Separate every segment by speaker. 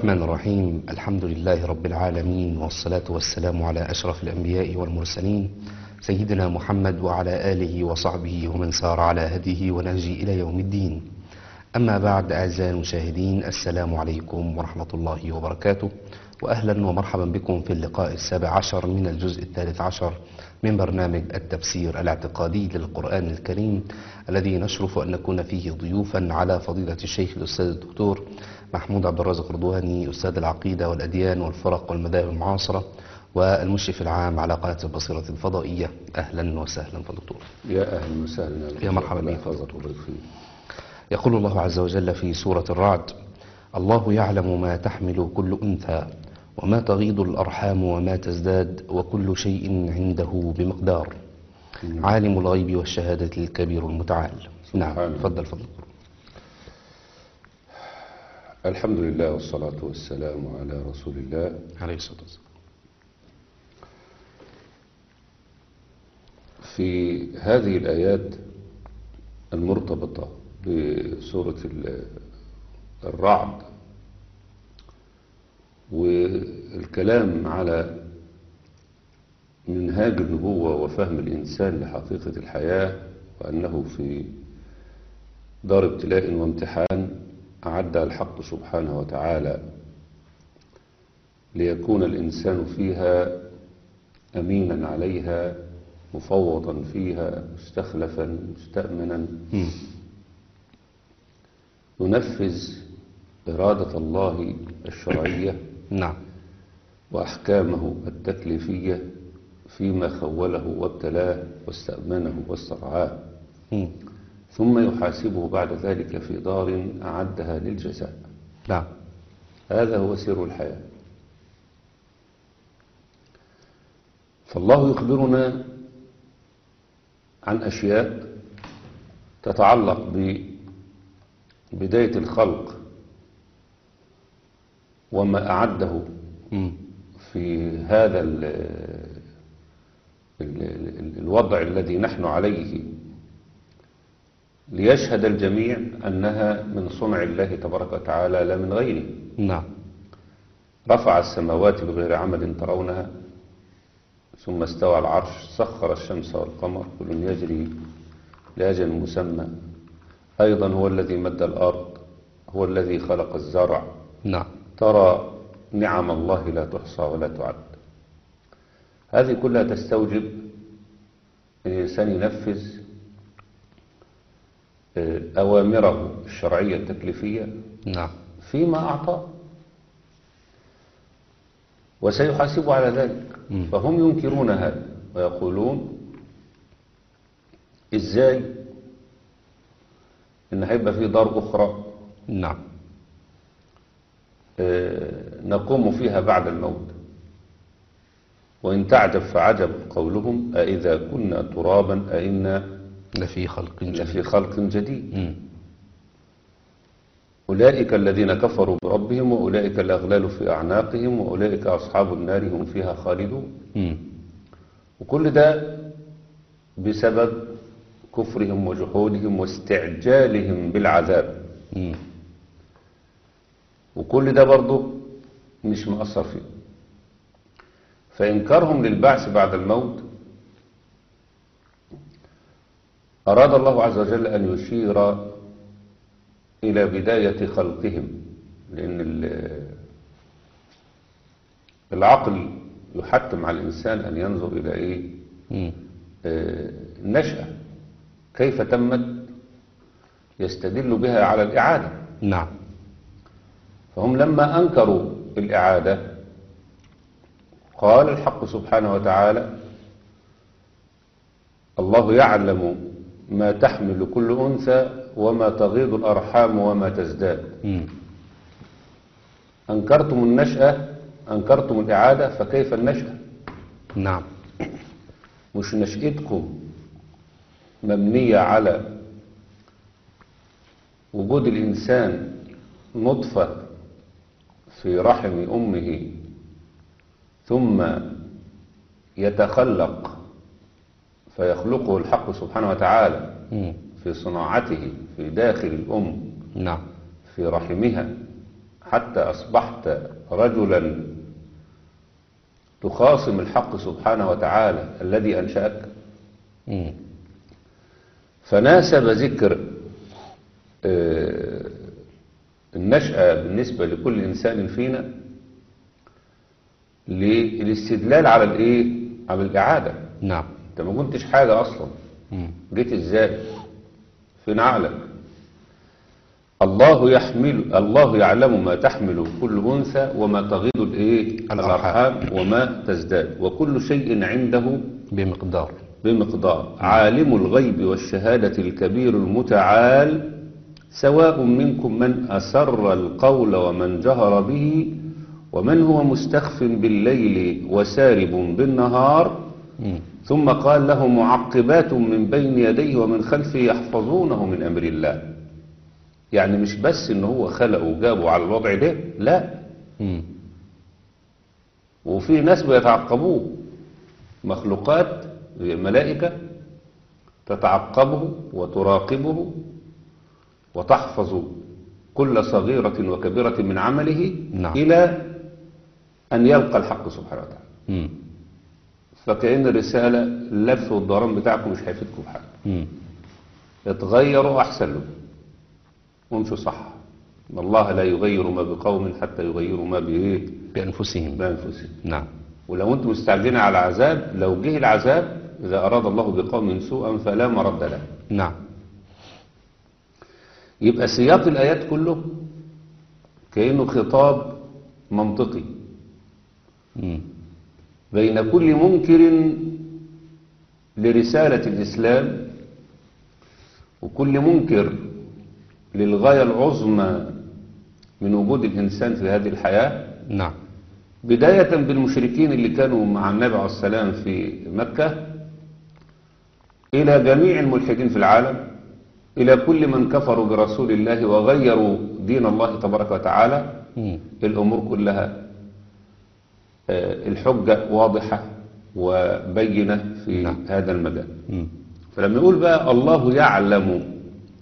Speaker 1: الرحمن الرحيم الحمد لله رب العالمين والصلاة والسلام على أشرف الأنبياء والمرسلين سيدنا محمد وعلى آله وصحبه ومن سار على هديه ونهجه إلى يوم الدين أما بعد أعزائي المشاهدين السلام عليكم ورحمة الله وبركاته وأهلا ومرحبا بكم في اللقاء السابع عشر من الجزء الثالث عشر من برنامج التفسير الاعتقادي للقرآن الكريم الذي نشرف أن نكون فيه ضيوفا على فضيلة الشيخ الأستاذ الدكتور محمود عبد الرازق رضواني أستاذ العقيدة والأديان والفرق والمذاهب المعاصرة والمشرف العام على قناة البصيرة الفضائية أهلا وسهلا فدكتور
Speaker 2: يا أهلا وسهلا
Speaker 1: يا مرحبا
Speaker 2: الله
Speaker 1: بك.
Speaker 2: يحفظك ويبارك فيك
Speaker 1: يقول الله عز وجل في سورة الرعد الله يعلم ما تحمل كل أنثى وما تغيض الأرحام وما تزداد وكل شيء عنده بمقدار عالم الغيب والشهادة الكبير المتعال نعم
Speaker 2: سبحانه.
Speaker 1: تفضل فضل
Speaker 2: الحمد لله والصلاة والسلام على رسول الله
Speaker 1: عليه الصلاة والسلام
Speaker 2: في هذه الآيات المرتبطة بسورة ال- الرعد والكلام على منهاج النبوة وفهم الإنسان لحقيقة الحياة وأنه في دار ابتلاء وامتحان أعدها الحق سبحانه وتعالى ليكون الإنسان فيها أمينا عليها مفوضا فيها مستخلفا مستأمنا
Speaker 1: مم.
Speaker 2: ينفذ إرادة الله الشرعية
Speaker 1: نعم
Speaker 2: وأحكامه التكليفية فيما خوله وابتلاه واستأمنه واسترعاه
Speaker 1: مم.
Speaker 2: ثم يحاسبه بعد ذلك في دار أعدها للجزاء
Speaker 1: نعم
Speaker 2: هذا هو سر الحياة فالله يخبرنا عن أشياء تتعلق ببداية الخلق وما أعده
Speaker 1: مم.
Speaker 2: في هذا ال ال ال الوضع الذي نحن عليه ليشهد الجميع أنها من صنع الله تبارك وتعالى لا من غيره
Speaker 1: نعم
Speaker 2: رفع السماوات بغير عمل ترونها ثم استوى على العرش سخر الشمس والقمر كل يجري لأجل مسمى أيضا هو الذي مد الأرض هو الذي خلق الزرع
Speaker 1: نعم
Speaker 2: ترى نعم الله لا تحصى ولا تعد هذه كلها تستوجب أن الإنسان ينفذ آه، أوامره الشرعية التكليفية
Speaker 1: نعم
Speaker 2: فيما أعطاه وسيحاسبه على ذلك
Speaker 1: مم.
Speaker 2: فهم ينكرون هذا ويقولون إزاي إن هيبقى في دار أخرى
Speaker 1: نعم
Speaker 2: آه، نقوم فيها بعد الموت وإن تعجب فعجب قولهم أإذا كنا ترابا أئنا
Speaker 1: لفي خلق جديد
Speaker 2: لفي خلق جديد
Speaker 1: مم.
Speaker 2: أولئك الذين كفروا بربهم وأولئك الأغلال في أعناقهم وأولئك أصحاب النار هم فيها خالدون
Speaker 1: مم.
Speaker 2: وكل ده بسبب كفرهم وجحودهم واستعجالهم بالعذاب
Speaker 1: مم.
Speaker 2: وكل ده برضه مش مأثر فيه فإنكارهم للبعث بعد الموت أراد الله عز وجل أن يشير إلى بداية خلقهم لأن ال- العقل يحتم على الإنسان أن ينظر إلى إيه
Speaker 1: مم.
Speaker 2: آه، النشأة كيف تمت يستدل بها على الإعادة
Speaker 1: نعم
Speaker 2: فهم لما أنكروا الإعادة قال الحق سبحانه وتعالى الله يعلم ما تحمل كل أنثى وما تغيض الأرحام وما تزداد
Speaker 1: مم.
Speaker 2: أنكرتم النشأة أنكرتم الإعادة فكيف النشأة
Speaker 1: نعم
Speaker 2: مش نشأتكم مبنية على وجود الإنسان نطفة في رحم أمه ثم يتخلق فيخلقه الحق سبحانه وتعالى
Speaker 1: مم.
Speaker 2: في صناعته في داخل الأم
Speaker 1: نعم
Speaker 2: في رحمها حتى أصبحت رجلا تخاصم الحق سبحانه وتعالى الذي أنشأك
Speaker 1: مم.
Speaker 2: فناسب ذكر آه، النشأة بالنسبة لكل إنسان فينا للاستدلال على الإيه؟ على الإعادة
Speaker 1: نعم
Speaker 2: أنت ما كنتش حاجة أصلا
Speaker 1: مم.
Speaker 2: جيت إزاي؟ فين عقلك؟ الله يحمل الله يعلم ما تحمل كل أنثى وما تغيض الإيه؟
Speaker 1: الأرحام.
Speaker 2: الأرحام وما تزداد وكل شيء عنده
Speaker 1: بمقدار
Speaker 2: بمقدار عالم الغيب والشهادة الكبير المتعال سواء منكم من أسر القول ومن جهر به ومن هو مستخف بالليل وسارب بالنهار
Speaker 1: مم.
Speaker 2: ثم قال له معقبات من بين يديه ومن خلفه يحفظونه من أمر الله يعني مش بس ان هو خلقه وجابه على الوضع ده لا
Speaker 1: مم.
Speaker 2: وفي ناس بيتعقبوه مخلوقات زي الملائكة تتعقبه وتراقبه وتحفظ كل صغيرة وكبيرة من عمله
Speaker 1: نعم.
Speaker 2: إلى أن يلقى الحق سبحانه وتعالى
Speaker 1: مم.
Speaker 2: فكأن الرسالة اللف والدوران بتاعكم مش هيفيدكم بحاجة
Speaker 1: مم.
Speaker 2: اتغيروا أحسن لكم وامشوا صح إن الله لا يغير ما بقوم حتى يغيروا ما بإيه
Speaker 1: بأنفسهم
Speaker 2: بأنفسهم
Speaker 1: نعم
Speaker 2: ولو انتم مستعجلين على عذاب لو جه العذاب إذا أراد الله بقوم سوءا فلا مرد له
Speaker 1: نعم
Speaker 2: يبقى سياق الآيات كله كأنه خطاب منطقي
Speaker 1: مم.
Speaker 2: بين كل منكر لرسالة الإسلام وكل منكر للغاية العظمى من وجود الإنسان في هذه الحياة
Speaker 1: نعم
Speaker 2: بداية بالمشركين اللي كانوا مع النبي عليه السلام في مكة إلى جميع الملحدين في العالم إلى كل من كفروا برسول الله وغيروا دين الله تبارك وتعالى
Speaker 1: مم.
Speaker 2: الأمور كلها آه، الحجة واضحة وبينة في
Speaker 1: نعم.
Speaker 2: هذا المجال
Speaker 1: مم.
Speaker 2: فلما يقول بقى الله يعلم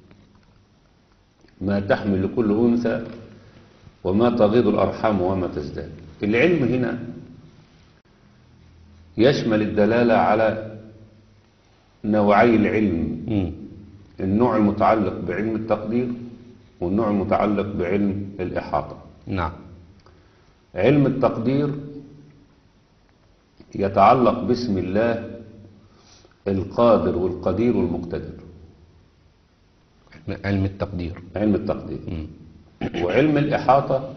Speaker 2: ما تحمل كل أنثى وما تغيض الأرحام وما تزداد العلم هنا يشمل الدلالة على نوعي العلم
Speaker 1: مم.
Speaker 2: النوع المتعلق بعلم التقدير والنوع المتعلق بعلم الإحاطة
Speaker 1: نعم
Speaker 2: علم التقدير يتعلق باسم الله القادر والقدير والمقتدر
Speaker 1: علم التقدير
Speaker 2: علم التقدير
Speaker 1: مم.
Speaker 2: وعلم الإحاطة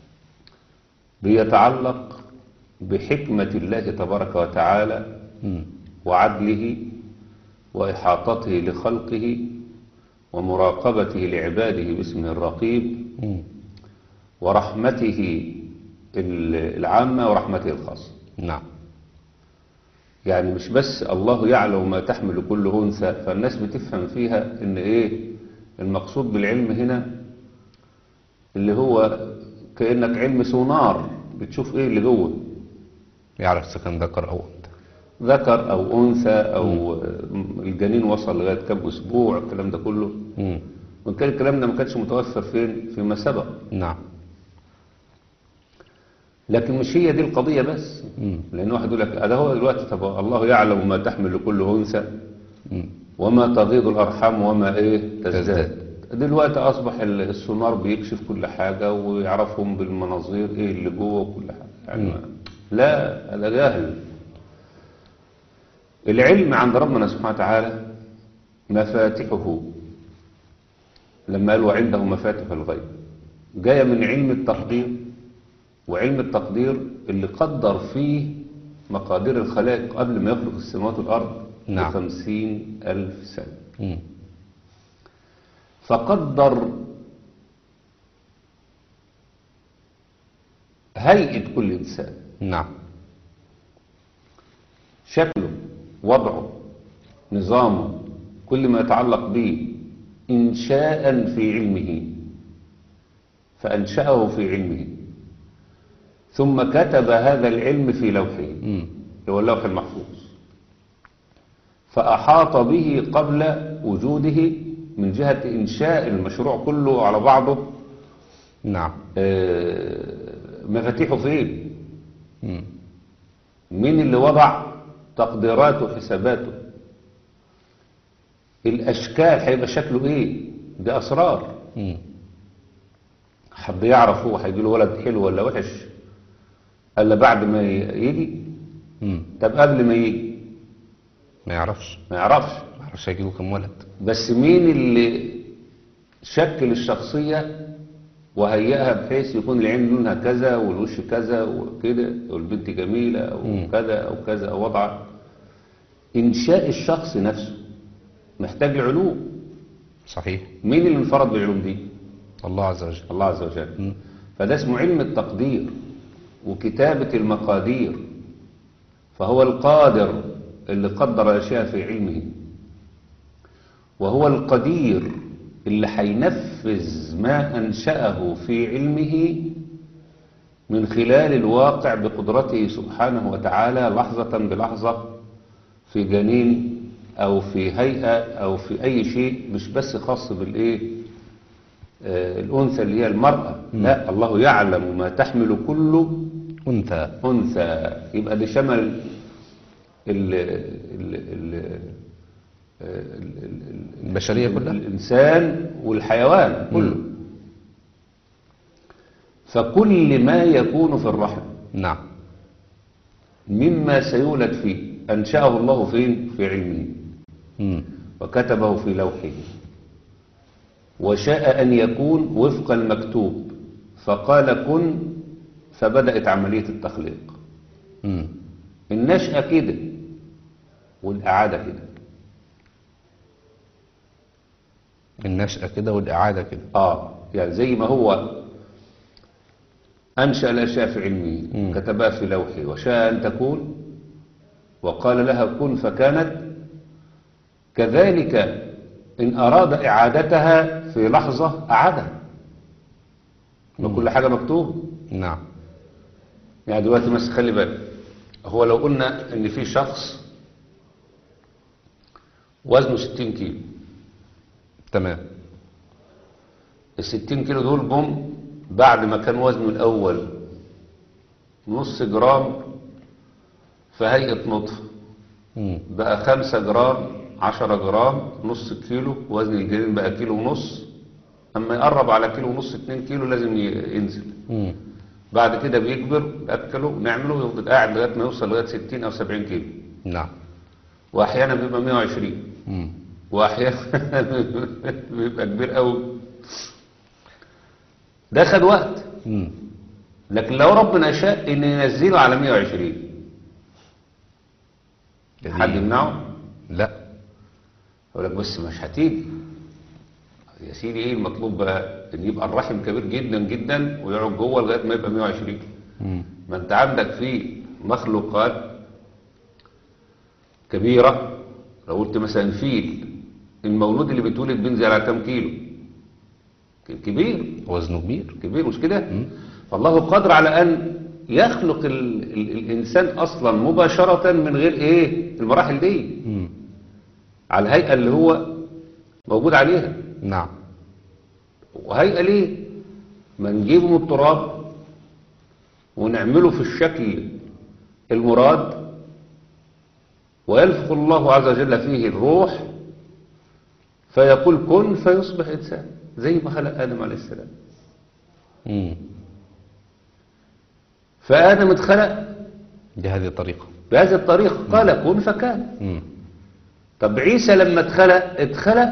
Speaker 2: بيتعلق بحكمة الله تبارك وتعالى
Speaker 1: مم.
Speaker 2: وعدله وإحاطته لخلقه ومراقبته لعباده باسمه الرقيب
Speaker 1: مم.
Speaker 2: ورحمته ال- العامة ورحمته الخاصة
Speaker 1: نعم
Speaker 2: يعني مش بس الله يعلم ما تحمل كل أنثى فالناس بتفهم فيها إن إيه المقصود بالعلم هنا اللي هو كأنك علم سونار بتشوف إيه اللي جوه
Speaker 1: يعرف إذا كان ذكر أو أنثى
Speaker 2: ذكر أو أنثى أو الجنين وصل لغاية كم أسبوع الكلام ده كله
Speaker 1: مم.
Speaker 2: وإن كان الكلام ده ما كانش متوفر فين فيما سبق
Speaker 1: نعم
Speaker 2: لكن مش هي دي القضية بس
Speaker 1: مم.
Speaker 2: لأن واحد يقول لك ده هو دلوقتي طب الله يعلم ما تحمل كل أنثى
Speaker 1: مم.
Speaker 2: وما تغيض الأرحام وما إيه
Speaker 1: تزداد.
Speaker 2: تزداد دلوقتي أصبح ال- السونار بيكشف كل حاجة ويعرفهم بالمناظير إيه اللي جوه وكل حاجة يعني
Speaker 1: مم.
Speaker 2: لا هذا جاهل العلم عند ربنا سبحانه وتعالى مفاتحه لما قال وعنده مفاتح الغيب جاية من علم التقدير وعلم التقدير اللي قدر فيه مقادير الخلائق قبل ما يخلق السماوات والأرض
Speaker 1: نعم.
Speaker 2: بخمسين ألف سنة
Speaker 1: مم.
Speaker 2: فقدر هيئة كل إنسان
Speaker 1: نعم
Speaker 2: شكله وضعه نظامه كل ما يتعلق به إنشاء في علمه فأنشأه في علمه ثم كتب هذا العلم في لوحه
Speaker 1: مم.
Speaker 2: اللي هو اللوح المحفوظ فأحاط به قبل وجوده من جهة إنشاء المشروع كله على بعضه
Speaker 1: نعم
Speaker 2: آه، مفاتيحه فين
Speaker 1: مم.
Speaker 2: مين اللي وضع تقديراته وحساباته الاشكال هيبقى شكله ايه دي اسرار
Speaker 1: مم.
Speaker 2: حد يعرف هو هيجي له ولد حلو ولا وحش الا بعد ما ي- يجي
Speaker 1: مم.
Speaker 2: طب قبل ما يجي
Speaker 1: ما يعرفش
Speaker 2: ما يعرفش
Speaker 1: ما يعرفش هيجيله كم ولد
Speaker 2: بس مين اللي شكل الشخصية وهيئها بحيث يكون العين لونها كذا والوش كذا وكده والبنت جميلة أو كذا أو كذا أو وضع إنشاء الشخص نفسه محتاج علوم
Speaker 1: صحيح
Speaker 2: مين اللي انفرد بالعلوم دي
Speaker 1: الله عز وجل
Speaker 2: الله عز وجل فده اسمه علم التقدير وكتابة المقادير فهو القادر اللي قدر الأشياء في علمه وهو القدير اللي هينفذ ما أنشأه في علمه من خلال الواقع بقدرته سبحانه وتعالى لحظة بلحظة في جنين أو في هيئة أو في أي شيء مش بس خاص بالإيه آه، الأنثى اللي هي المرأة لا الله يعلم ما تحمل كل
Speaker 1: أنثى
Speaker 2: أنثى يبقى ده شمل ال ال ال ال- ال-
Speaker 1: البشرية كلها
Speaker 2: الإنسان والحيوان كله فكل ما يكون في الرحم
Speaker 1: نعم
Speaker 2: مما سيولد فيه أنشأه الله فين في علمه
Speaker 1: مم.
Speaker 2: وكتبه في لوحه وشاء أن يكون وفق المكتوب فقال كن فبدأت عملية التخليق
Speaker 1: مم.
Speaker 2: النشأة كده والإعادة كده
Speaker 1: النشأة كده والإعادة كده
Speaker 2: آه يعني زي ما هو أنشأ الأشياء في علمه كتبها في لوحه وشاء أن تكون وقال لها كن فكانت كذلك إن أراد إعادتها في لحظة أعادها وكل حاجة مكتوب
Speaker 1: نعم
Speaker 2: يعني دلوقتي بس خلي بالك هو لو قلنا ان في شخص وزنه 60 كيلو
Speaker 1: تمام
Speaker 2: ال 60 كيلو دول جم بعد ما كان وزنه الاول نص جرام في هيئة نطفة
Speaker 1: مم.
Speaker 2: بقى 5 جرام 10 جرام نص كيلو وزن الجنين بقى كيلو ونص اما يقرب على كيلو ونص 2 كيلو لازم ي- ينزل
Speaker 1: مم.
Speaker 2: بعد كده بيكبر ناكله نعمله يفضل قاعد لغايه ما يوصل لغايه 60 او 70 كيلو
Speaker 1: نعم
Speaker 2: واحيانا بيبقى 120
Speaker 1: مم.
Speaker 2: واحيانا بيبقى كبير قوي ده خد وقت
Speaker 1: مم.
Speaker 2: لكن لو ربنا شاء ان ينزله على 120 حد يمنعه
Speaker 1: لا
Speaker 2: يقول لك بس مش هتيجي يا سيدي ايه المطلوب بقى ان يبقى الرحم كبير جدا جدا ويقعد جوه لغايه ما يبقى 120
Speaker 1: مم.
Speaker 2: ما انت عندك في مخلوقات كبيرة لو قلت مثلا فيل المولود اللي بيتولد بينزل على كام كيلو ك- كبير
Speaker 1: وزنه كبير
Speaker 2: كبير مش كده فالله قادر على أن يخلق ال ال الإنسان أصلا مباشرة من غير إيه المراحل دي
Speaker 1: مم.
Speaker 2: على الهيئة اللي هو موجود عليها
Speaker 1: نعم
Speaker 2: وهيئة ليه ما نجيبه من التراب ونعمله في الشكل المراد ويلفظ الله عز وجل فيه الروح فيقول كن فيصبح إنسان زي ما خلق آدم عليه السلام
Speaker 1: مم.
Speaker 2: فآدم اتخلق
Speaker 1: بهذه الطريقة
Speaker 2: بهذه الطريقة قال كن فكان
Speaker 1: مم.
Speaker 2: طب عيسى لما اتخلق اتخلق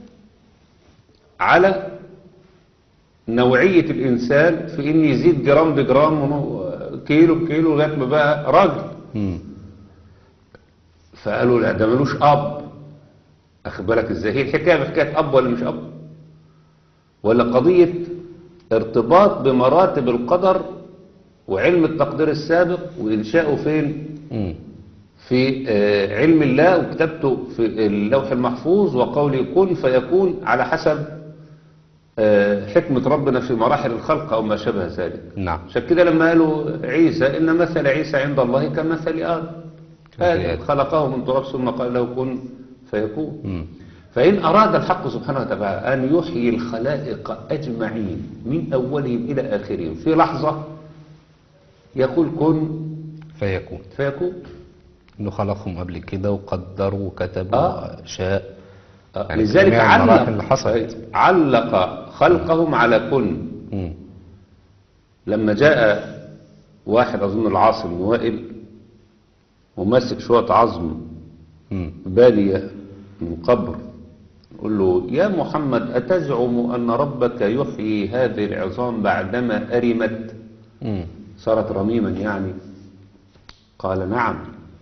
Speaker 2: على نوعية الإنسان في إن يزيد جرام بجرام ونو- كيلو بكيلو لغاية ما بقى راجل
Speaker 1: مم.
Speaker 2: فقالوا لا ده ملوش أب أخد بالك إزاي هي الحكاية بحكاية أب ولا مش أب ولا قضية ارتباط بمراتب القدر وعلم التقدير السابق وإنشاؤه فين
Speaker 1: مم.
Speaker 2: في آه، علم الله وكتبته في اللوح المحفوظ وقوله كن فيكون على حسب آه، حكمة ربنا في مراحل الخلق أو ما شابه ذلك
Speaker 1: نعم
Speaker 2: عشان كده لما قالوا عيسى إن مثل عيسى عند الله كمثل آدم
Speaker 1: كمثل
Speaker 2: آدم
Speaker 1: آدم.
Speaker 2: خلقه من تراب ثم قال له كن فيكون
Speaker 1: مم.
Speaker 2: فإن أراد الحق سبحانه وتعالى أن يحيي الخلائق أجمعين من أولهم إلى آخرهم في لحظة يقول كن
Speaker 1: فيكون
Speaker 2: فيكون
Speaker 1: انه خلقهم قبل كده وقدر وكتب
Speaker 2: آه.
Speaker 1: وشاء
Speaker 2: آه،
Speaker 1: يعني
Speaker 2: لذلك
Speaker 1: جميع المراحل
Speaker 2: علق
Speaker 1: اللي حصلت.
Speaker 2: علق خلقهم على كن
Speaker 1: مم.
Speaker 2: لما جاء واحد أظن العاصم بن وائل وماسك شوية عظم
Speaker 1: مم.
Speaker 2: بالية من قبر يقول له يا محمد أتزعم أن ربك يحيي هذه العظام بعدما أرمت
Speaker 1: مم.
Speaker 2: صارت رميما يعني قال نعم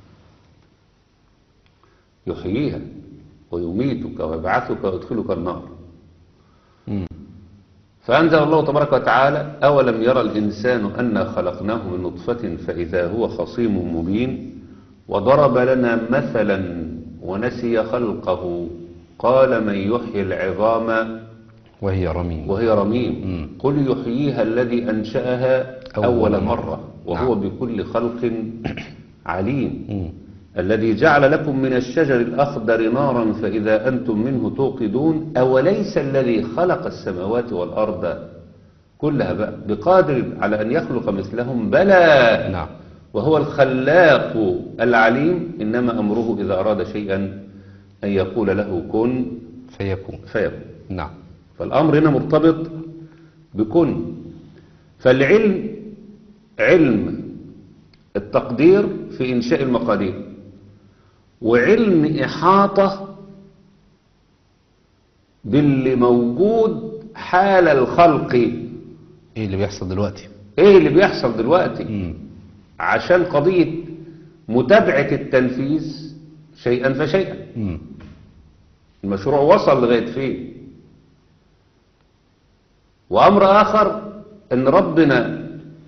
Speaker 2: يحييها ويميتك ويبعثك ويدخلك النار
Speaker 1: مم.
Speaker 2: فأنزل الله تبارك وتعالى أولم يرى الإنسان أنا خلقناه من نطفة فإذا هو خصيم مبين وضرب لنا مثلا ونسي خلقه قال من يحيي العظام
Speaker 1: وهي رميم
Speaker 2: وهي رميم
Speaker 1: مم.
Speaker 2: قل يحييها الذي أنشأها
Speaker 1: أول
Speaker 2: أول
Speaker 1: مرة.
Speaker 2: مرة وهو
Speaker 1: نعم.
Speaker 2: بكل خلق عليم
Speaker 1: مم.
Speaker 2: الذي جعل لكم من الشجر الأخضر نارا فإذا أنتم منه توقدون أوليس الذي خلق السماوات والأرض كلها بقى بقادر على أن يخلق مثلهم بلى
Speaker 1: نعم
Speaker 2: وهو الخلاق العليم إنما أمره إذا أراد شيئا أن يقول له كن
Speaker 1: فيكون
Speaker 2: فيكون
Speaker 1: نعم
Speaker 2: فالأمر هنا مرتبط بكن فالعلم علم التقدير في إنشاء المقادير وعلم إحاطة باللي موجود حال الخلق
Speaker 1: ايه اللي بيحصل دلوقتي
Speaker 2: ايه اللي بيحصل دلوقتي
Speaker 1: مم.
Speaker 2: عشان قضية متابعة التنفيذ شيئا فشيئا
Speaker 1: مم.
Speaker 2: المشروع وصل لغاية فين وأمر آخر أن ربنا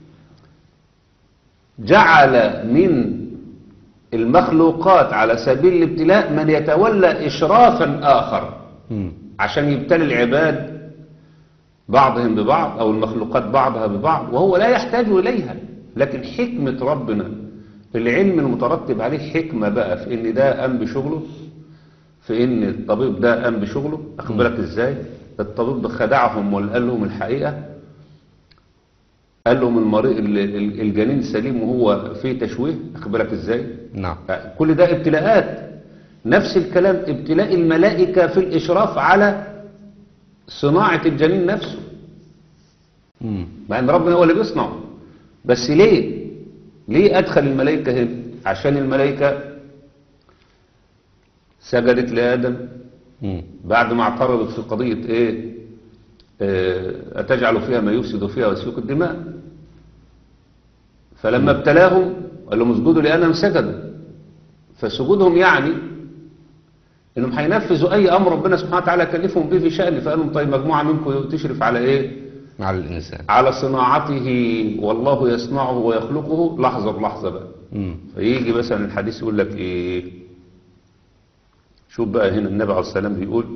Speaker 2: جعل من المخلوقات على سبيل الابتلاء من يتولى إشرافا آخر
Speaker 1: مم.
Speaker 2: عشان يبتلي العباد بعضهم ببعض أو المخلوقات بعضها ببعض وهو لا يحتاج إليها لكن حكمة ربنا العلم المترتب عليه حكمة بقى في إن ده قام بشغله في إن الطبيب ده قام بشغله أخد بالك إزاي الطبيب ده خدعهم وقال لهم الحقيقة قال لهم المريض ال- ال- الجنين سليم وهو فيه تشويه أخد بالك إزاي
Speaker 1: نعم
Speaker 2: كل ده ابتلاءات نفس الكلام ابتلاء الملائكة في الإشراف على صناعة الجنين نفسه
Speaker 1: مم.
Speaker 2: مع ان ربنا هو اللي بيصنعه بس ليه ليه ادخل الملائكة هنا عشان الملائكة سجدت لآدم
Speaker 1: مم.
Speaker 2: بعد ما اعترضت في قضية ايه آه، أتجعل فيها ما يفسد فيها ويسفك الدماء فلما ابتلاهم قال لهم اسجدوا لآدم سجدوا فسجودهم يعني انهم هينفذوا اي امر ربنا سبحانه وتعالى كلفهم به في شأن فقال لهم طيب مجموعة منكم تشرف على ايه
Speaker 1: على الإنسان
Speaker 2: على صناعته والله يصنعه ويخلقه لحظة بلحظة بقى
Speaker 1: مم.
Speaker 2: فيجي مثلا الحديث يقول لك ايه شوف بقى هنا النبي عليه السلام بيقول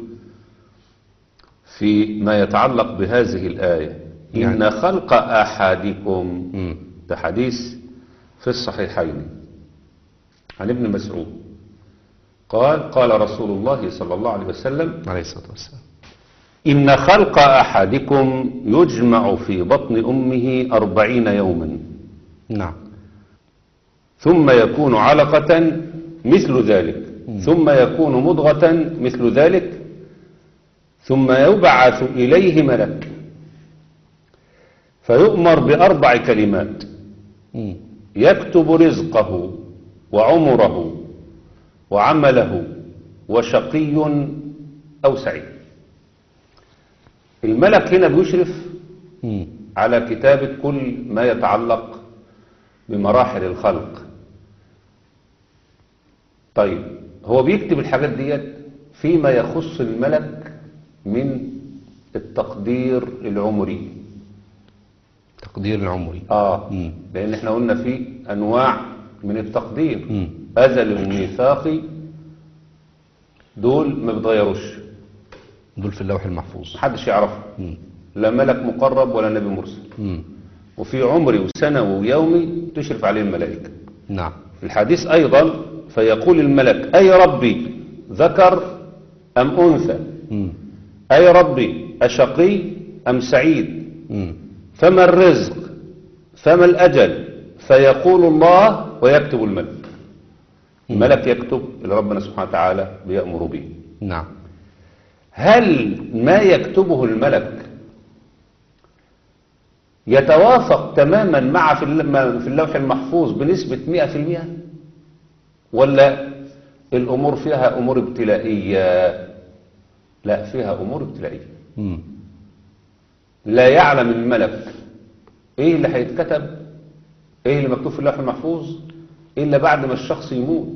Speaker 2: في ما يتعلق بهذه الآية
Speaker 1: يعني-
Speaker 2: إن خلق أحدكم
Speaker 1: مم.
Speaker 2: ده حديث في الصحيحين عن ابن مسعود قال قال رسول الله صلى الله عليه وسلم
Speaker 1: عليه الصلاة والسلام
Speaker 2: إن خلق أحدكم يجمع في بطن أمه أربعين يوما
Speaker 1: نعم
Speaker 2: ثم يكون علقة مثل ذلك ثم يكون مضغة مثل ذلك ثم يبعث إليه ملك فيؤمر بأربع كلمات
Speaker 1: مم.
Speaker 2: يكتب رزقه وعمره وعمله وشقي أو سعيد الملك هنا بيشرف
Speaker 1: مم.
Speaker 2: على كتابة كل ما يتعلق بمراحل الخلق طيب هو بيكتب الحاجات ديت فيما يخص الملك من التقدير العمري
Speaker 1: تقدير العمري
Speaker 2: اه
Speaker 1: مم.
Speaker 2: لان احنا قلنا في انواع من التقدير
Speaker 1: مم.
Speaker 2: ازل وميثاقي دول ما بيتغيروش
Speaker 1: دول في اللوح المحفوظ
Speaker 2: محدش يعرفه
Speaker 1: مم.
Speaker 2: لا ملك مقرب ولا نبي مرسل
Speaker 1: مم.
Speaker 2: وفي عمري وسنوي ويومي تشرف عليه الملائكه
Speaker 1: نعم
Speaker 2: في الحديث أيضا فيقول الملك أي ربي ذكر أم أنثى
Speaker 1: مم.
Speaker 2: أي ربي أشقي أم سعيد
Speaker 1: مم.
Speaker 2: فما الرزق فما الأجل فيقول الله ويكتب الملك الملك يكتب اللي ربنا سبحانه وتعالى بيأمر به
Speaker 1: نعم
Speaker 2: هل ما يكتبه الملك يتوافق تماما مع في الل- ما في اللوح المحفوظ بنسبة 100% ولا الأمور فيها أمور ابتلائية لا فيها أمور ابتلائية
Speaker 1: مم.
Speaker 2: لا يعلم الملك ايه اللي هيتكتب ايه اللي مكتوب في اللوح المحفوظ الا بعد ما الشخص يموت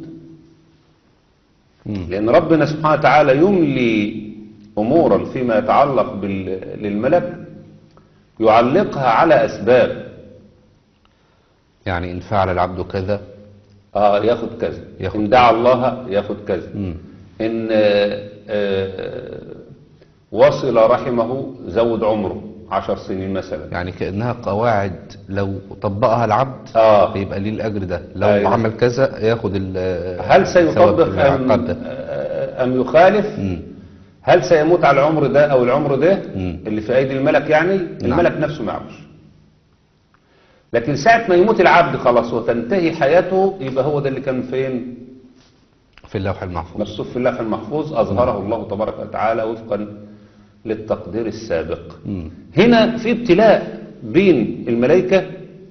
Speaker 1: مم.
Speaker 2: لان ربنا سبحانه وتعالى يملي امورا فيما يتعلق بال- للملك يعلقها على اسباب
Speaker 1: يعني إن فعل العبد كذا
Speaker 2: اه ياخد كذا
Speaker 1: ياخد
Speaker 2: ان دعا الله ياخد كذا
Speaker 1: مم.
Speaker 2: ان آه، آه، وصل رحمه زود عمره عشر سنين مثلا
Speaker 1: يعني كأنها قواعد لو طبقها العبد
Speaker 2: اه
Speaker 1: يبقى ليه الأجر ده لو
Speaker 2: أيوة.
Speaker 1: عمل كذا ياخد ال
Speaker 2: هل
Speaker 1: الثواب
Speaker 2: سيطبق أم,
Speaker 1: العقاب ده
Speaker 2: أم يخالف
Speaker 1: مم.
Speaker 2: هل سيموت على العمر ده أو العمر ده
Speaker 1: مم.
Speaker 2: اللي في أيدي الملك يعني الملك نفسه ما يعرفش لكن ساعة ما يموت العبد خلاص وتنتهي حياته يبقى هو ده اللي كان فين
Speaker 1: في اللوح المحفوظ
Speaker 2: مكتوب في اللوح المحفوظ أظهره الله تبارك وتعالى وفقا للتقدير السابق
Speaker 1: مم.
Speaker 2: هنا في ابتلاء بين الملائكة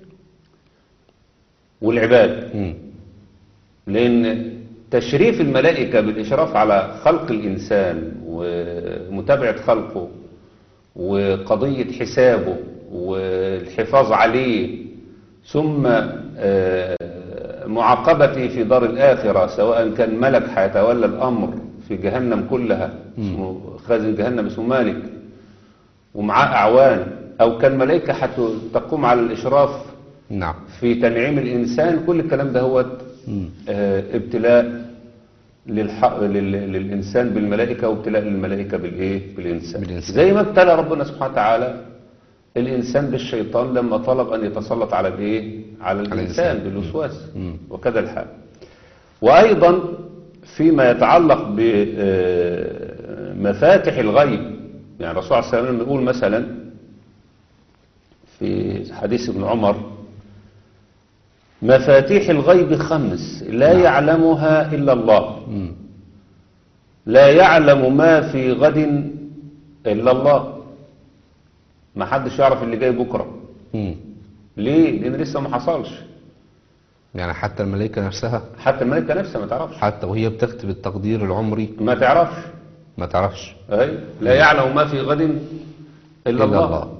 Speaker 2: والعباد
Speaker 1: مم.
Speaker 2: لأن تشريف الملائكة بالإشراف على خلق الإنسان ومتابعة خلقه وقضية حسابه والحفاظ عليه ثم آه، معاقبته في دار الآخرة سواء كان ملك هيتولى الأمر في جهنم كلها اسمه خازن جهنم اسمه مالك ومعاه أعوان أو كان ملائكة هتقوم على الإشراف
Speaker 1: نعم
Speaker 2: في تنعيم الإنسان كل الكلام ده هو
Speaker 1: مم.
Speaker 2: آه، ابتلاء للح... لل... للإنسان بالملائكة وابتلاء للملائكة بالإيه؟ بالإنسان.
Speaker 1: بالإنسان.
Speaker 2: زي ما ابتلى ربنا سبحانه وتعالى الإنسان بالشيطان لما طلب أن يتسلط على الإيه؟ على الإنسان
Speaker 1: الإنسان.
Speaker 2: بالوسواس
Speaker 1: مم.
Speaker 2: وكذا الحال وأيضا فيما يتعلق بمفاتح الغيب يعني الرسول عليه السلام لما يقول مثلا في حديث ابن عمر مفاتيح الغيب خمس لا
Speaker 1: نعم.
Speaker 2: يعلمها إلا الله
Speaker 1: مم.
Speaker 2: لا يعلم ما في غد إلا الله ما حدش يعرف اللي جاي بكرة
Speaker 1: مم.
Speaker 2: ليه؟ لأن لسه ما حصلش
Speaker 1: يعني حتى الملائكة نفسها
Speaker 2: حتى الملائكة نفسها ما تعرفش
Speaker 1: حتى وهي بتكتب التقدير العمري
Speaker 2: ما تعرفش
Speaker 1: ما تعرفش
Speaker 2: أي لا يعلم ما في غد إلا,
Speaker 1: إلا
Speaker 2: الله.
Speaker 1: الله.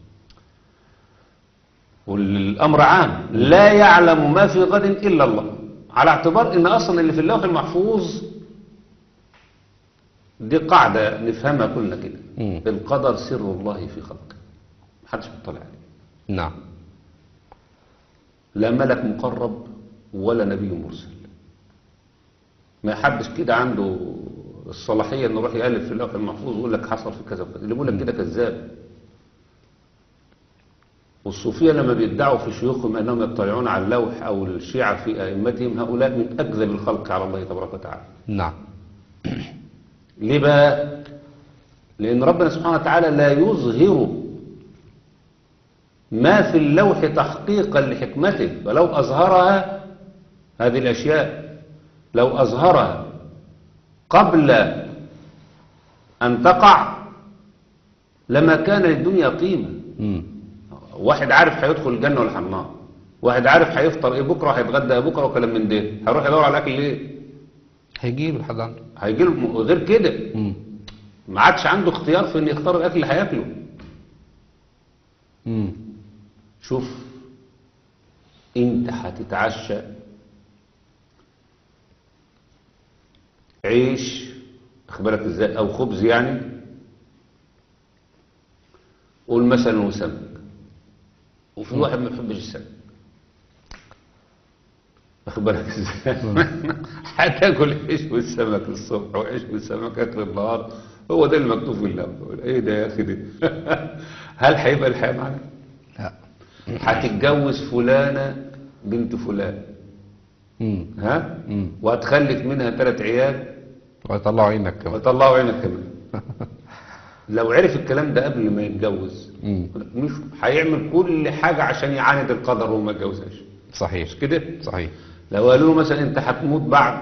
Speaker 2: والأمر عام لا يعلم ما في غد إلا الله على اعتبار ان اصلا اللي في اللوح المحفوظ دي قاعدة نفهمها كلنا كده
Speaker 1: مم.
Speaker 2: القدر سر الله في خلقه محدش بيطلع عليه
Speaker 1: نعم
Speaker 2: لا ملك مقرب ولا نبي مرسل ما حدش كده عنده الصلاحية انه يروح يألف في اللوح المحفوظ ويقول لك حصل في كذا وكذا اللي بيقول لك كده كذاب والصوفية لما بيدعوا في شيوخهم أنهم يطلعون على اللوح أو الشيعة في أئمتهم هؤلاء من أكذب الخلق على الله تبارك وتعالى
Speaker 1: نعم
Speaker 2: ليه بقى لأن ربنا سبحانه وتعالى لا يظهر ما في اللوح تحقيقا لحكمته ولو أظهرها هذه الأشياء لو أظهرها قبل أن تقع لما كان للدنيا قيمة
Speaker 1: مم.
Speaker 2: واحد عارف هيدخل الجنة ولا النار واحد عارف هيفطر ايه بكره هيتغدى ايه بكره وكلام من ده هيروح يدور على الاكل ليه
Speaker 1: هيجيب لحد عنده
Speaker 2: هيجي له غير كده
Speaker 1: مم.
Speaker 2: ما عادش عنده اختيار في انه يختار الاكل اللي هياكله
Speaker 1: مم.
Speaker 2: شوف انت هتتعشى عيش اخبرك ازاي او خبز يعني قول مثلا وسمك وفي واحد ما بيحبش السمك اخبرك ازاي هتاكل عيش والسمك الصبح وعيش والسمك اكل النهار هو ده المكتوب في اللوح ايه ده يا اخي ده هل هيبقى الحياه معانا
Speaker 1: لا
Speaker 2: هتتجوز فلانة بنت فلان
Speaker 1: مم.
Speaker 2: ها
Speaker 1: مم.
Speaker 2: وهتخلف منها ثلاث عيال
Speaker 1: ويطلعوا عينك كمان
Speaker 2: ويطلعوا عينك كمان لو عرف الكلام ده قبل ما يتجوز
Speaker 1: مم.
Speaker 2: مش هيعمل كل حاجة عشان يعاند القدر وما يتجوزهاش
Speaker 1: صحيح
Speaker 2: مش كده
Speaker 1: صحيح
Speaker 2: لو قالوا له مثلا انت هتموت بعد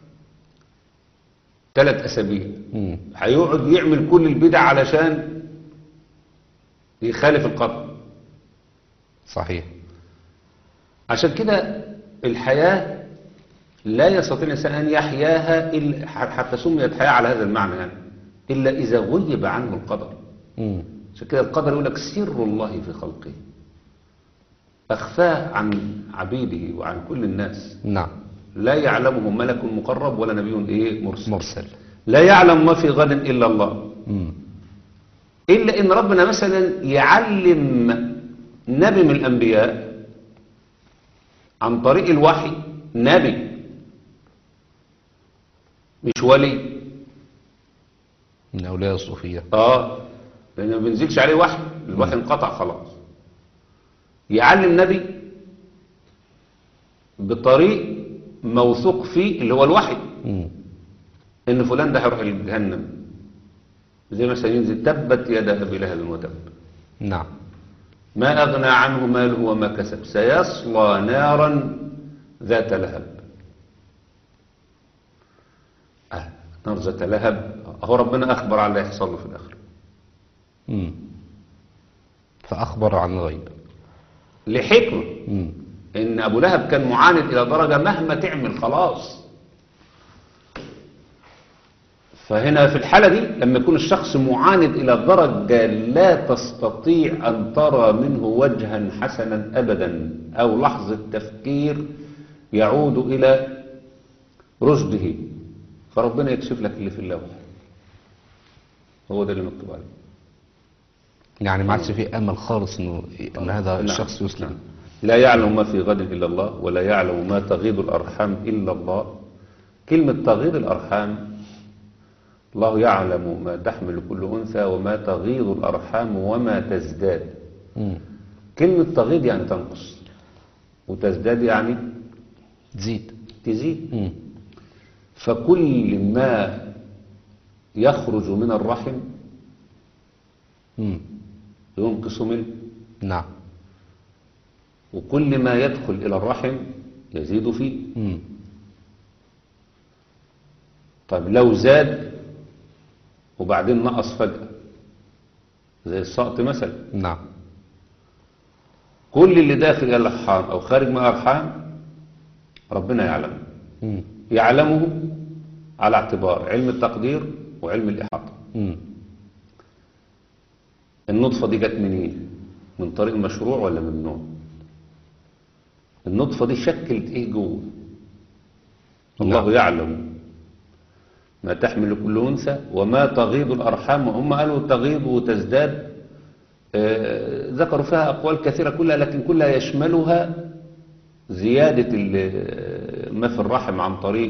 Speaker 2: ثلاث اسابيع
Speaker 1: مم.
Speaker 2: هيقعد يعمل كل البدع علشان يخالف القدر
Speaker 1: صحيح
Speaker 2: عشان كده الحياة لا يستطيع الإنسان أن يحياها إلا حتى سميت حياة على هذا المعنى يعني إلا إذا غيب عنه القدر
Speaker 1: مم.
Speaker 2: عشان كده القدر يقول لك سر الله في خلقه أخفاه عن عبيده وعن كل الناس
Speaker 1: نعم
Speaker 2: لا يعلمه ملك مقرب ولا نبي إيه مرسل
Speaker 1: مرسل
Speaker 2: لا يعلم ما في غد إلا الله
Speaker 1: مم.
Speaker 2: إلا إن ربنا مثلا يعلم نبي من الأنبياء عن طريق الوحي نبي مش ولي
Speaker 1: من أولياء الصوفية
Speaker 2: اه لأن ما بينزلش عليه وحي الوحي انقطع خلاص يعلم نبي بطريق موثوق فيه اللي هو الوحي
Speaker 1: مم.
Speaker 2: ان فلان ده هيروح جهنم زي مثلا ينزل تبت يد ابي لهب وتب
Speaker 1: نعم
Speaker 2: ما أغنى عنه ماله وما كسب سيصلى نارا ذات لهب آه نار ذات لهب هو ربنا أخبر على اللي يحصل له في الآخر
Speaker 1: مم. فأخبر عن الغيب
Speaker 2: لحكمة
Speaker 1: مم.
Speaker 2: إن أبو لهب كان معاند إلى درجة مهما تعمل خلاص فهنا في الحالة دي لما يكون الشخص معاند إلى درجة لا تستطيع أن ترى منه وجها حسنا أبدا أو لحظة تفكير يعود إلى رشده فربنا يكشف لك اللي في اللوح هو ده اللي مكتوب عليه
Speaker 1: يعني ما عادش فيه أمل خالص إنه إن هذا
Speaker 2: نعم.
Speaker 1: الشخص يسلم
Speaker 2: نعم. لا يعلم ما في غد إلا الله ولا يعلم ما تغيض الأرحام إلا الله كلمة تغيض الأرحام الله يعلم ما تحمل كل أنثى وما تغيض الأرحام وما تزداد
Speaker 1: مم.
Speaker 2: كلمة تغيض يعني تنقص وتزداد يعني
Speaker 1: تزيد
Speaker 2: تزيد
Speaker 1: مم.
Speaker 2: فكل ما يخرج من الرحم
Speaker 1: مم.
Speaker 2: ينقص منه
Speaker 1: نعم
Speaker 2: وكل ما يدخل إلى الرحم يزيد فيه
Speaker 1: مم.
Speaker 2: طيب لو زاد وبعدين نقص فجأة زي السقط مثلا
Speaker 1: نعم
Speaker 2: كل اللي داخل إلى الأرحام أو خارج من الأرحام ربنا يعلمه
Speaker 1: مم.
Speaker 2: يعلمه على اعتبار علم التقدير وعلم الإحاطة
Speaker 1: مم.
Speaker 2: النطفة دي جت منين من طريق مشروع ولا ممنوع النطفة دي شكلت ايه جوه الله
Speaker 1: نعم.
Speaker 2: يعلم ما تحمل كل أنثى وما تغيض الأرحام وهم قالوا تغيض وتزداد آه، ذكروا فيها أقوال كثيرة كلها لكن كلها يشملها زيادة ال- ما في الرحم عن طريق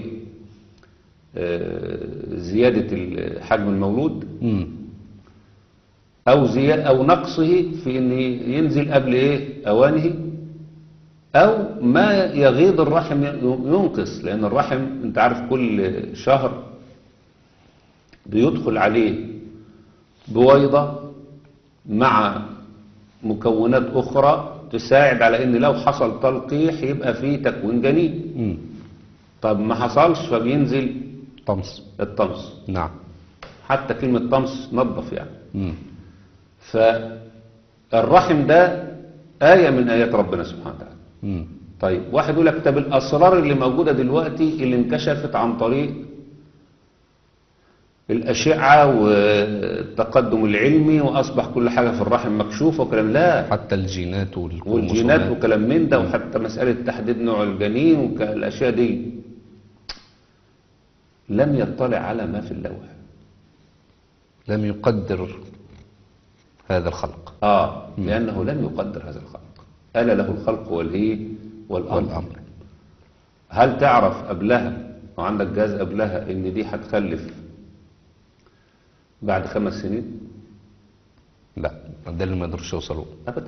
Speaker 2: آه، زيادة ال- حجم المولود
Speaker 1: مم.
Speaker 2: أو زيادة أو نقصه في إن ينزل قبل إيه أوانه أو ما يغيض الرحم ينقص لأن الرحم أنت عارف كل شهر بيدخل عليه بويضة مع مكونات أخرى تساعد على إن لو حصل تلقيح يبقى فيه تكوين جنين
Speaker 1: مم.
Speaker 2: طب ما حصلش فبينزل
Speaker 1: طمس
Speaker 2: الطمس
Speaker 1: نعم
Speaker 2: حتى كلمة طمس نظف يعني
Speaker 1: مم.
Speaker 2: فالرحم ده آية من آيات ربنا سبحانه وتعالى
Speaker 1: مم.
Speaker 2: طيب واحد يقول لك طب الأسرار اللي موجودة دلوقتي اللي انكشفت عن طريق الأشعة والتقدم العلمي وأصبح كل حاجة في الرحم مكشوفة وكلام لا
Speaker 1: حتى الجينات والكروموسومات
Speaker 2: والجينات وكلام من ده وحتى مسألة تحديد نوع الجنين والأشياء دي لم يطلع على ما في اللوح
Speaker 1: لم يقدر هذا الخلق
Speaker 2: آه لأنه لم يقدر هذا الخلق ألا له الخلق والإيه والأمر,
Speaker 1: والأمر
Speaker 2: هل تعرف قبلها وعندك جهاز قبلها إن دي هتخلف بعد خمس سنين
Speaker 1: لا ده اللي ما يقدرش يوصلوا
Speaker 2: أبدا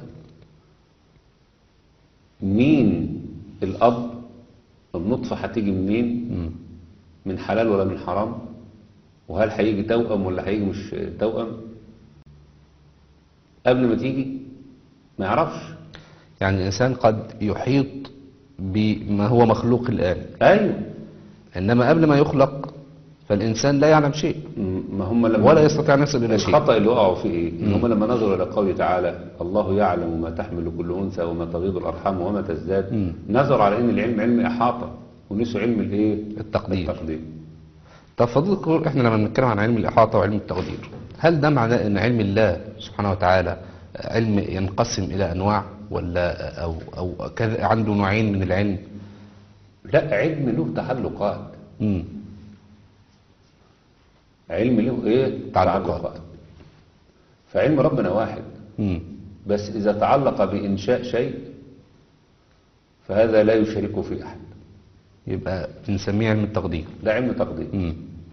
Speaker 2: مين الأب النطفة هتيجي منين
Speaker 1: مم.
Speaker 2: من حلال ولا من حرام وهل هيجي توأم ولا هيجي مش توأم قبل ما تيجي ما يعرفش
Speaker 1: يعني الإنسان قد يحيط بما هو مخلوق الآن
Speaker 2: ايوه
Speaker 1: إنما قبل ما يخلق فالإنسان لا يعلم شيء
Speaker 2: م- ما هم لما
Speaker 1: ولا يستطيع أن يصل إلى شيء
Speaker 2: الخطأ اللي وقعوا فيه ايه؟ ان هم لما نظروا الى قوله تعالى الله يعلم ما تحمل كل انثى وما تغيض الارحام وما تزداد
Speaker 1: مم.
Speaker 2: نظروا على ان العلم علم احاطه ونسوا علم الايه؟
Speaker 1: التقدير
Speaker 2: التقدير
Speaker 1: طب فضلك احنا لما بنتكلم عن علم الإحاطة وعلم التقدير هل ده معناه أن علم الله سبحانه وتعالى علم ينقسم إلى أنواع ولا أو أو كذا عنده نوعين من العلم؟
Speaker 2: لا علم له تعلقات
Speaker 1: مم.
Speaker 2: علم له ايه؟
Speaker 1: تعلقات.
Speaker 2: فعلم ربنا واحد
Speaker 1: مم.
Speaker 2: بس اذا تعلق بانشاء شيء فهذا لا يشاركه في احد
Speaker 1: يبقى بنسميه علم التقدير
Speaker 2: ده علم تقدير
Speaker 1: مم.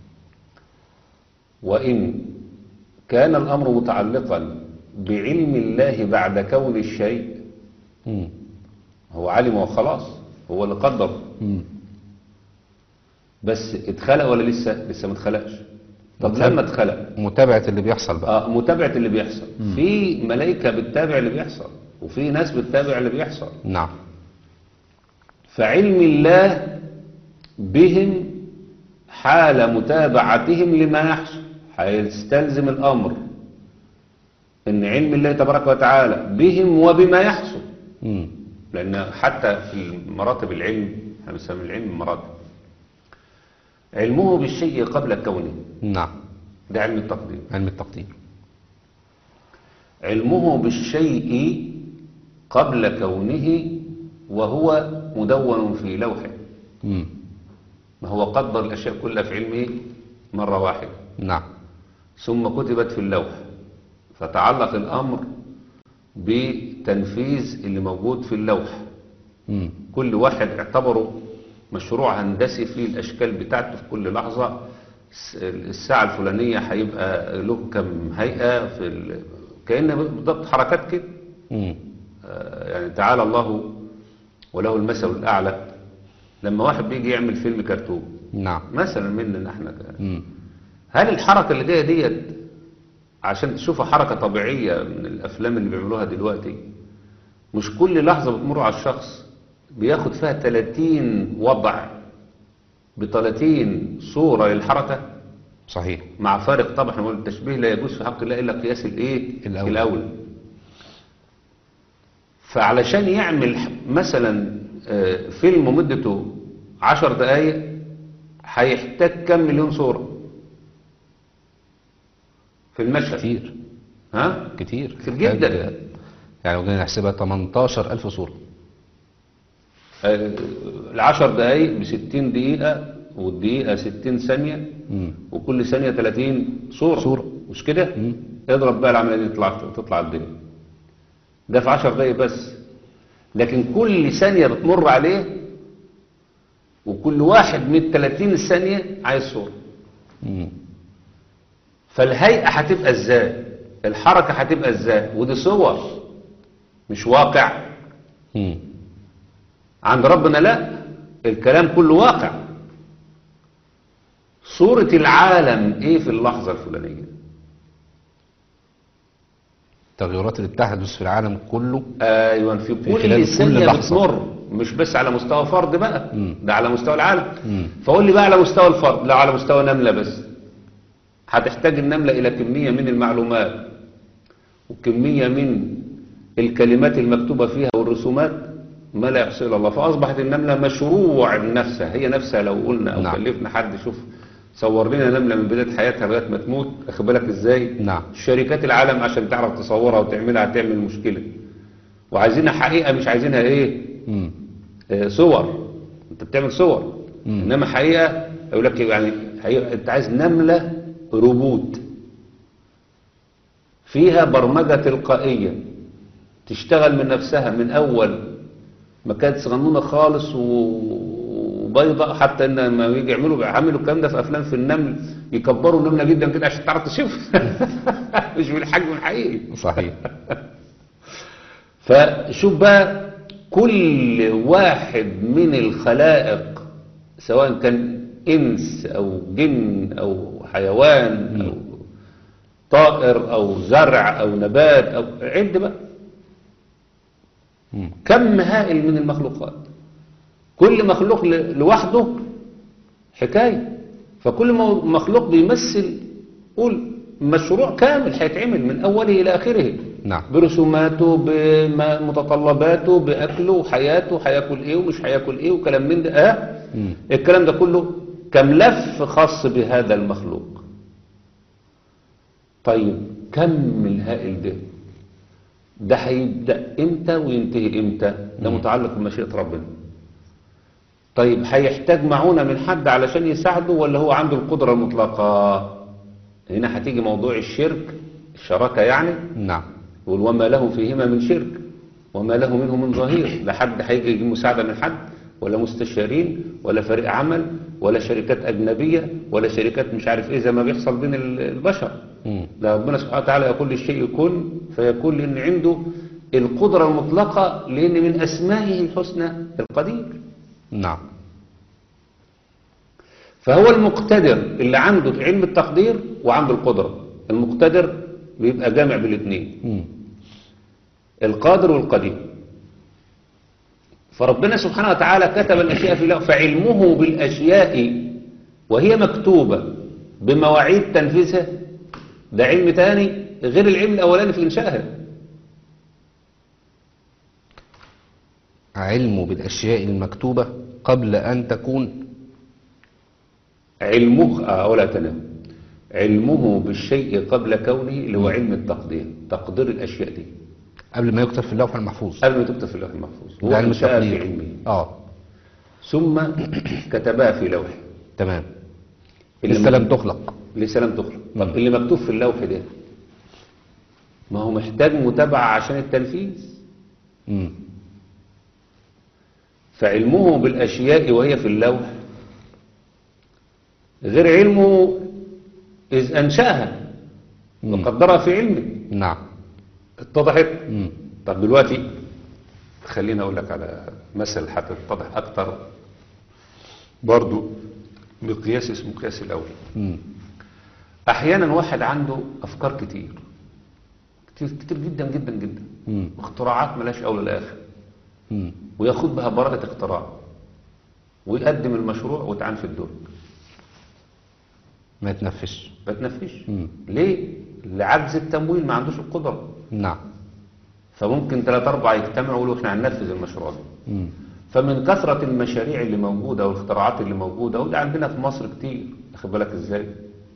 Speaker 2: وإن كان الأمر متعلقا بعلم الله بعد كون الشيء
Speaker 1: مم.
Speaker 2: هو علم وخلاص هو اللي قدر
Speaker 1: مم.
Speaker 2: بس اتخلق ولا لسه لسه ما اتخلقش طب
Speaker 1: اتخلق.
Speaker 2: لما اتخلق
Speaker 1: متابعة اللي بيحصل بقى
Speaker 2: آه متابعة اللي بيحصل في ملائكة بتتابع اللي بيحصل وفي ناس بتتابع اللي بيحصل
Speaker 1: نعم
Speaker 2: فعلم الله بهم حال متابعتهم لما يحصل هيستلزم الأمر ان علم الله تبارك وتعالى بهم وبما يحصل
Speaker 1: مم.
Speaker 2: لأن حتى في مراتب العلم احنا بنسمي العلم مراتب علمه بالشيء قبل كونه
Speaker 1: نعم
Speaker 2: ده علم التقدير
Speaker 1: علم التقدير
Speaker 2: علمه بالشيء قبل كونه وهو مدون في لوحه
Speaker 1: مم.
Speaker 2: ما هو قدر الأشياء كلها في علمه مرة واحدة
Speaker 1: نعم
Speaker 2: ثم كتبت في اللوح فتعلق الأمر بتنفيذ اللي موجود في اللوح
Speaker 1: مم.
Speaker 2: كل واحد اعتبره مشروع هندسي فيه الأشكال بتاعته في كل لحظة الس- الساعة الفلانية هيبقى له كم هيئة في ال... كأن بالضبط حركات كده
Speaker 1: مم.
Speaker 2: آه، يعني تعالى الله وله المثل الأعلى لما واحد بيجي يعمل فيلم كرتون
Speaker 1: نعم
Speaker 2: مثلا مننا احنا ك-
Speaker 1: مم.
Speaker 2: هل الحركة اللي جاية ديت عشان تشوفها حركة طبيعية من الأفلام اللي بيعملوها دلوقتي مش كل لحظة بتمر على الشخص بياخد فيها 30 وضع ب 30 صورة للحركة
Speaker 1: صحيح
Speaker 2: مع فارق طبعا هو التشبيه لا يجوز في حق الله إلا قياس الإيه؟
Speaker 1: الأول.
Speaker 2: الأول فعلشان يعمل ح- مثلا آه، فيلم مدته عشر دقايق هيحتاج كم مليون صورة في المشهد
Speaker 1: كتير
Speaker 2: ها
Speaker 1: كتير
Speaker 2: كتير جدا.
Speaker 1: حاجة- يعني لو جينا نحسبها 18000 صورة
Speaker 2: آه، العشر دقايق بستين دقيقة والدقيقة ستين ثانية
Speaker 1: مم.
Speaker 2: وكل ثانية 30 صورة
Speaker 1: صورة.
Speaker 2: مش كده
Speaker 1: مم.
Speaker 2: اضرب بقى العملية دي تطلع تطلع الدنيا ده في 10 دقايق بس لكن كل ثانية بتمر عليه وكل واحد من 30 ثانية عايز صورة
Speaker 1: مم.
Speaker 2: فالهيئة هتبقى ازاي الحركة هتبقى ازاي ودي صور مش واقع
Speaker 1: مم.
Speaker 2: عند ربنا لا الكلام كله واقع صورة العالم ايه في اللحظة الفلانية
Speaker 1: التغيرات اللي بتحدث في العالم كله
Speaker 2: ايوه في
Speaker 1: خلال
Speaker 2: كل
Speaker 1: كل
Speaker 2: ثانية
Speaker 1: لحظة.
Speaker 2: بتمر مش بس على مستوى فرد بقى
Speaker 1: مم.
Speaker 2: ده على مستوى العالم
Speaker 1: مم.
Speaker 2: فقول لي بقى على مستوى الفرد لا على مستوى نملة بس هتحتاج النملة إلى كمية من المعلومات وكمية من الكلمات المكتوبة فيها والرسومات ما لا يحصي إلا الله فأصبحت النملة مشروع نفسها هي نفسها لو قلنا أو
Speaker 1: نعم.
Speaker 2: كلفنا حد يشوف صور لنا نملة من بداية حياتها لغاية ما تموت أخد بالك إزاي
Speaker 1: نعم
Speaker 2: شركات العالم عشان تعرف تصورها وتعملها هتعمل مشكلة وعايزينها حقيقة مش عايزينها إيه
Speaker 1: مم.
Speaker 2: آه، صور انت بتعمل صور
Speaker 1: مم.
Speaker 2: انما حقيقه يقول لك يعني حقيقة انت عايز نمله روبوت فيها برمجه تلقائيه تشتغل من نفسها من اول ما كانت صغنونه خالص و- وبيضاء حتى ان لما يجي يعملوا بيعملوا الكلام ده في افلام في النمل يكبروا النمله جدا كده عشان تعرف تشوف مش بالحجم الحقيقي
Speaker 1: صحيح
Speaker 2: فشوف بقى كل واحد من الخلائق سواء كان إنس أو جن أو حيوان أو طائر أو زرع أو نبات أو عد بقى
Speaker 1: مم.
Speaker 2: كم هائل من المخلوقات كل مخلوق ل- لوحده حكاية فكل مو- مخلوق بيمثل قول مشروع كامل هيتعمل من أوله إلى آخره
Speaker 1: نعم
Speaker 2: برسوماته بمتطلباته بأكله وحياته هياكل إيه ومش هياكل إيه وكلام من ده آه
Speaker 1: مم.
Speaker 2: الكلام ده كله كملف خاص بهذا المخلوق طيب كم الهائل ده ده هيبدأ امتى وينتهي امتى ده متعلق بمشيئة ربنا طيب هيحتاج معونة من حد علشان يساعده ولا هو عنده القدرة المطلقة هنا هتيجي موضوع الشرك الشراكة يعني
Speaker 1: نعم
Speaker 2: يقول وما له فيهما من شرك وما له منه من ظهير لا حد هيجي يجيب مساعدة من حد ولا مستشارين ولا فريق عمل ولا شركات أجنبية ولا شركات مش عارف إيه زي ما بيحصل بين ال- البشر
Speaker 1: مم.
Speaker 2: لا ربنا سبحانه وتعالى يقول للشيء كن فيكون لأن عنده القدرة المطلقة لأن من أسمائه الحسنى القدير
Speaker 1: نعم
Speaker 2: فهو المقتدر اللي عنده علم التقدير وعنده القدرة المقتدر بيبقى جامع بالاثنين
Speaker 1: مم.
Speaker 2: القادر والقدير فربنا سبحانه وتعالى كتب الأشياء في الله فعلمه بالأشياء وهي مكتوبة بمواعيد تنفيذها ده علم تاني غير العلم الأولاني في إنشائها
Speaker 1: علمه بالأشياء المكتوبة قبل أن تكون
Speaker 2: علمه آه ولا تنام علمه بالشيء قبل كونه اللي هو علم التقدير تقدير الأشياء دي
Speaker 1: قبل ما يكتب في اللوح المحفوظ
Speaker 2: قبل ما تكتب في اللوح المحفوظ هو
Speaker 1: ده علم
Speaker 2: أنشأها في
Speaker 1: التقدير
Speaker 2: علمه
Speaker 1: اه
Speaker 2: ثم كتبها في لوحه
Speaker 1: تمام
Speaker 2: اللي
Speaker 1: لسه لم
Speaker 2: مكتوب-
Speaker 1: تخلق
Speaker 2: لسه لم تخلق
Speaker 1: مم.
Speaker 2: طب اللي مكتوب في اللوح ده ما هو محتاج متابعة عشان التنفيذ
Speaker 1: مم.
Speaker 2: فعلمه بالأشياء وهي في اللوح غير علمه إذ أنشأها
Speaker 1: مم.
Speaker 2: وقدرها في علمه
Speaker 1: نعم
Speaker 2: اتضحت
Speaker 1: مم.
Speaker 2: طب دلوقتي خليني أقول لك على مثل حتى تتضح أكتر برضو بقياس اسمه قياس الأول
Speaker 1: مم.
Speaker 2: أحيانا واحد عنده أفكار كتير كتير كتير جدا جدا جدا
Speaker 1: مم.
Speaker 2: اختراعات ملاش أول الآخر
Speaker 1: مم.
Speaker 2: وياخد بها براءة اختراع ويقدم المشروع ويتعان في الدور
Speaker 1: ما يتنفش
Speaker 2: ما تنفذش
Speaker 1: مم.
Speaker 2: ليه؟ لعجز التمويل ما عندوش القدرة
Speaker 1: نعم
Speaker 2: فممكن ثلاثة أربعة يجتمعوا ويقولوا احنا هننفذ المشروع ده
Speaker 1: مم.
Speaker 2: فمن كثرة المشاريع اللي موجودة والاختراعات اللي موجودة وده عندنا في مصر كتير أخد بالك ازاي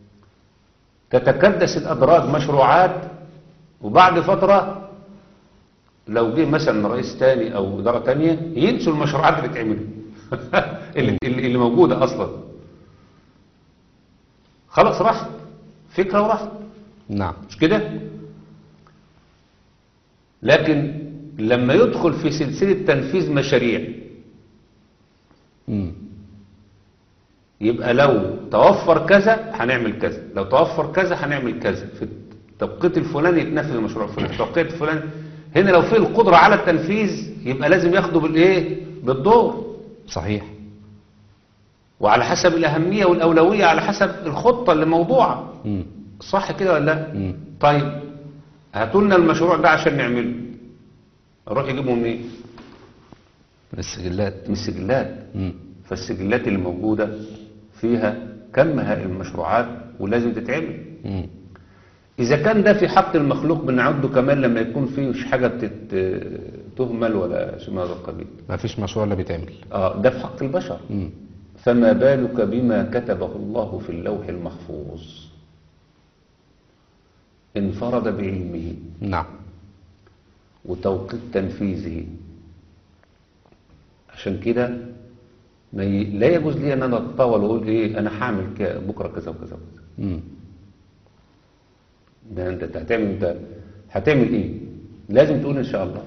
Speaker 2: تتكدس الأدراج مشروعات وبعد فترة لو جه مثلا رئيس تاني أو إدارة تانية ينسوا المشروعات اللي اتعملت اللي, اللي اللي موجودة أصلا خلاص راحت فكرة وراحت
Speaker 1: نعم
Speaker 2: مش كده لكن لما يدخل في سلسلة تنفيذ مشاريع
Speaker 1: مم.
Speaker 2: يبقى لو توفر كذا هنعمل كذا لو توفر كذا هنعمل كذا في التوقيت الفلاني يتنفذ المشروع الفلاني في التوقيت الفلاني هنا لو في القدرة على التنفيذ يبقى لازم ياخده بالايه بالدور
Speaker 1: صحيح
Speaker 2: وعلى حسب الأهمية والأولوية على حسب الخطة اللي موضوعة
Speaker 1: مم.
Speaker 2: صح كده ولا لا
Speaker 1: مم.
Speaker 2: طيب هاتوا لنا المشروع ده عشان نعمله نروح يجيبه منين
Speaker 1: من السجلات
Speaker 2: من السجلات
Speaker 1: مم.
Speaker 2: فالسجلات اللي موجودة فيها كم هائل المشروعات ولازم تتعمل
Speaker 1: مم.
Speaker 2: إذا كان ده في حق المخلوق بنعده كمان لما يكون فيه مش حاجة بتت... تهمل ولا شيء من هذا القبيل
Speaker 1: ما فيش مشروع الا بيتعمل
Speaker 2: آه ده في حق البشر
Speaker 1: مم.
Speaker 2: فما بالك بما كتبه الله في اللوح المحفوظ انفرد بعلمه
Speaker 1: نعم
Speaker 2: وتوقيت تنفيذه عشان كده ما ي... لا يجوز لي ان انا اتطاول واقول ايه انا هعمل ك- بكره كذا وكذا وكذا
Speaker 1: مم.
Speaker 2: ده انت أنت هتعمل انت هتعمل ايه لازم تقول ان شاء الله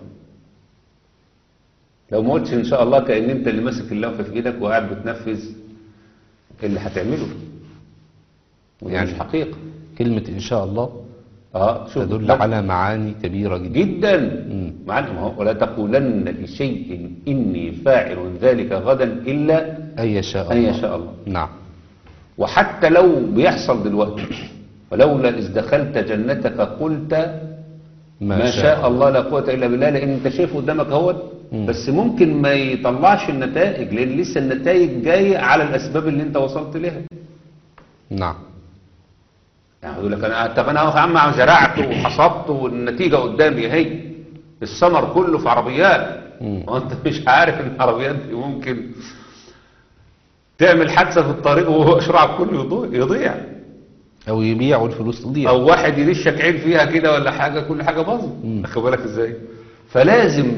Speaker 2: لو ما قلتش ان شاء الله كأن انت اللي ماسك اللوحة في ايدك وقاعد بتنفذ اللي هتعمله وده
Speaker 1: يعني
Speaker 2: مش حقيقة
Speaker 1: كلمة إن شاء الله
Speaker 2: اه شوف
Speaker 1: تدل
Speaker 2: ده
Speaker 1: على معاني كبيرة جدا
Speaker 2: جدا
Speaker 1: مم.
Speaker 2: معلم اهو ولا تقولن لشيء اني فاعل ذلك غدا الا
Speaker 1: أن يشاء
Speaker 2: ان
Speaker 1: الله
Speaker 2: يشاء الله
Speaker 1: نعم
Speaker 2: وحتى لو بيحصل دلوقتي ولولا إذ دخلت جنتك قلت ما شاء الله لا قوة إلا بالله لأن أنت شايف قدامك اهوت بس ممكن ما يطلعش النتائج لأن لسه النتائج جاية على الأسباب اللي أنت وصلت لها
Speaker 1: نعم
Speaker 2: يعني يقول لك أنا طب أنا أهو يا عم زرعت وحصدت والنتيجة قدامي أهي الثمر كله في عربيات
Speaker 1: مم.
Speaker 2: وأنت مش عارف إن العربيات دي ممكن تعمل حادثة في الطريق وهو شرعك كله يضيع- يضيع
Speaker 1: أو يبيع والفلوس تضيع
Speaker 2: او واحد يرشك عين فيها كده ولا حاجه كل حاجه باظت واخد بالك ازاي فلازم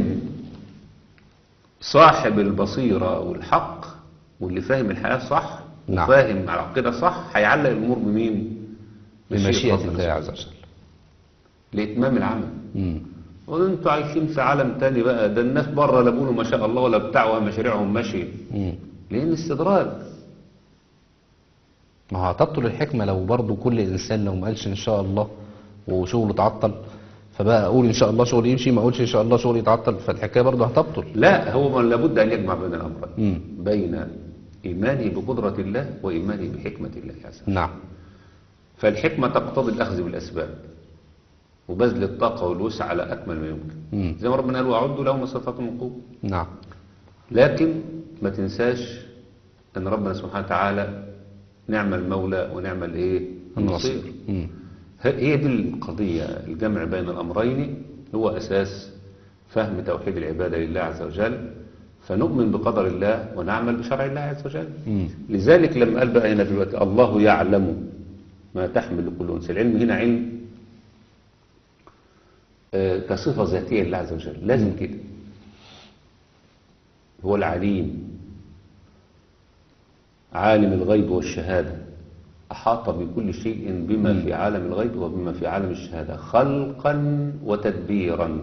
Speaker 2: صاحب البصيره والحق واللي فاهم الحياه صح
Speaker 1: نعم.
Speaker 2: وفاهم العقيده صح هيعلق الامور بمين
Speaker 1: بمشيئة
Speaker 2: ربنا
Speaker 1: الله عز وجل
Speaker 2: لاتمام العمل
Speaker 1: مم.
Speaker 2: وانتوا عايشين في عالم تاني بقى ده الناس بره لا بيقولوا ما شاء الله ولا بتاع ولا مشاريعهم ماشيه
Speaker 1: مم.
Speaker 2: لان استدراج
Speaker 1: ما هو هتبطل الحكمة لو برضو كل إنسان لو ما قالش إن شاء الله وشغله اتعطل فبقى أقول إن شاء الله شغلي يمشي ما أقولش إن شاء الله شغلي يتعطل فالحكاية برضو هتبطل
Speaker 2: لا هو من لابد ان يجمع بين الامرين
Speaker 1: مم.
Speaker 2: بين ايمانه بقدره الله وايمانه بحكمه الله عز وجل
Speaker 1: نعم
Speaker 2: فالحكمة تقتضي الأخذ بالأسباب وبذل الطاقة والوسع على أكمل ما يمكن
Speaker 1: مم.
Speaker 2: زي ما ربنا قال وأعدوا لهم ما استطعتم من قوة
Speaker 1: نعم
Speaker 2: لكن ما تنساش أن ربنا سبحانه وتعالى نعم المولى ونعم الإيه النصير
Speaker 1: مم.
Speaker 2: ه- هي دي القضية الجمع بين الأمرين هو أساس فهم توحيد العبادة لله عز وجل فنؤمن بقدر الله ونعمل بشرع الله عز وجل
Speaker 1: مم.
Speaker 2: لذلك لما قال بقى هنا دلوقتي الله يعلم ما تحمل كل انثى العلم هنا علم آه، كصفة ذاتية لله عز وجل لازم كده هو العليم عالم الغيب والشهادة أحاط بكل شيء بما في عالم الغيب وبما في عالم الشهادة خلقا وتدبيرا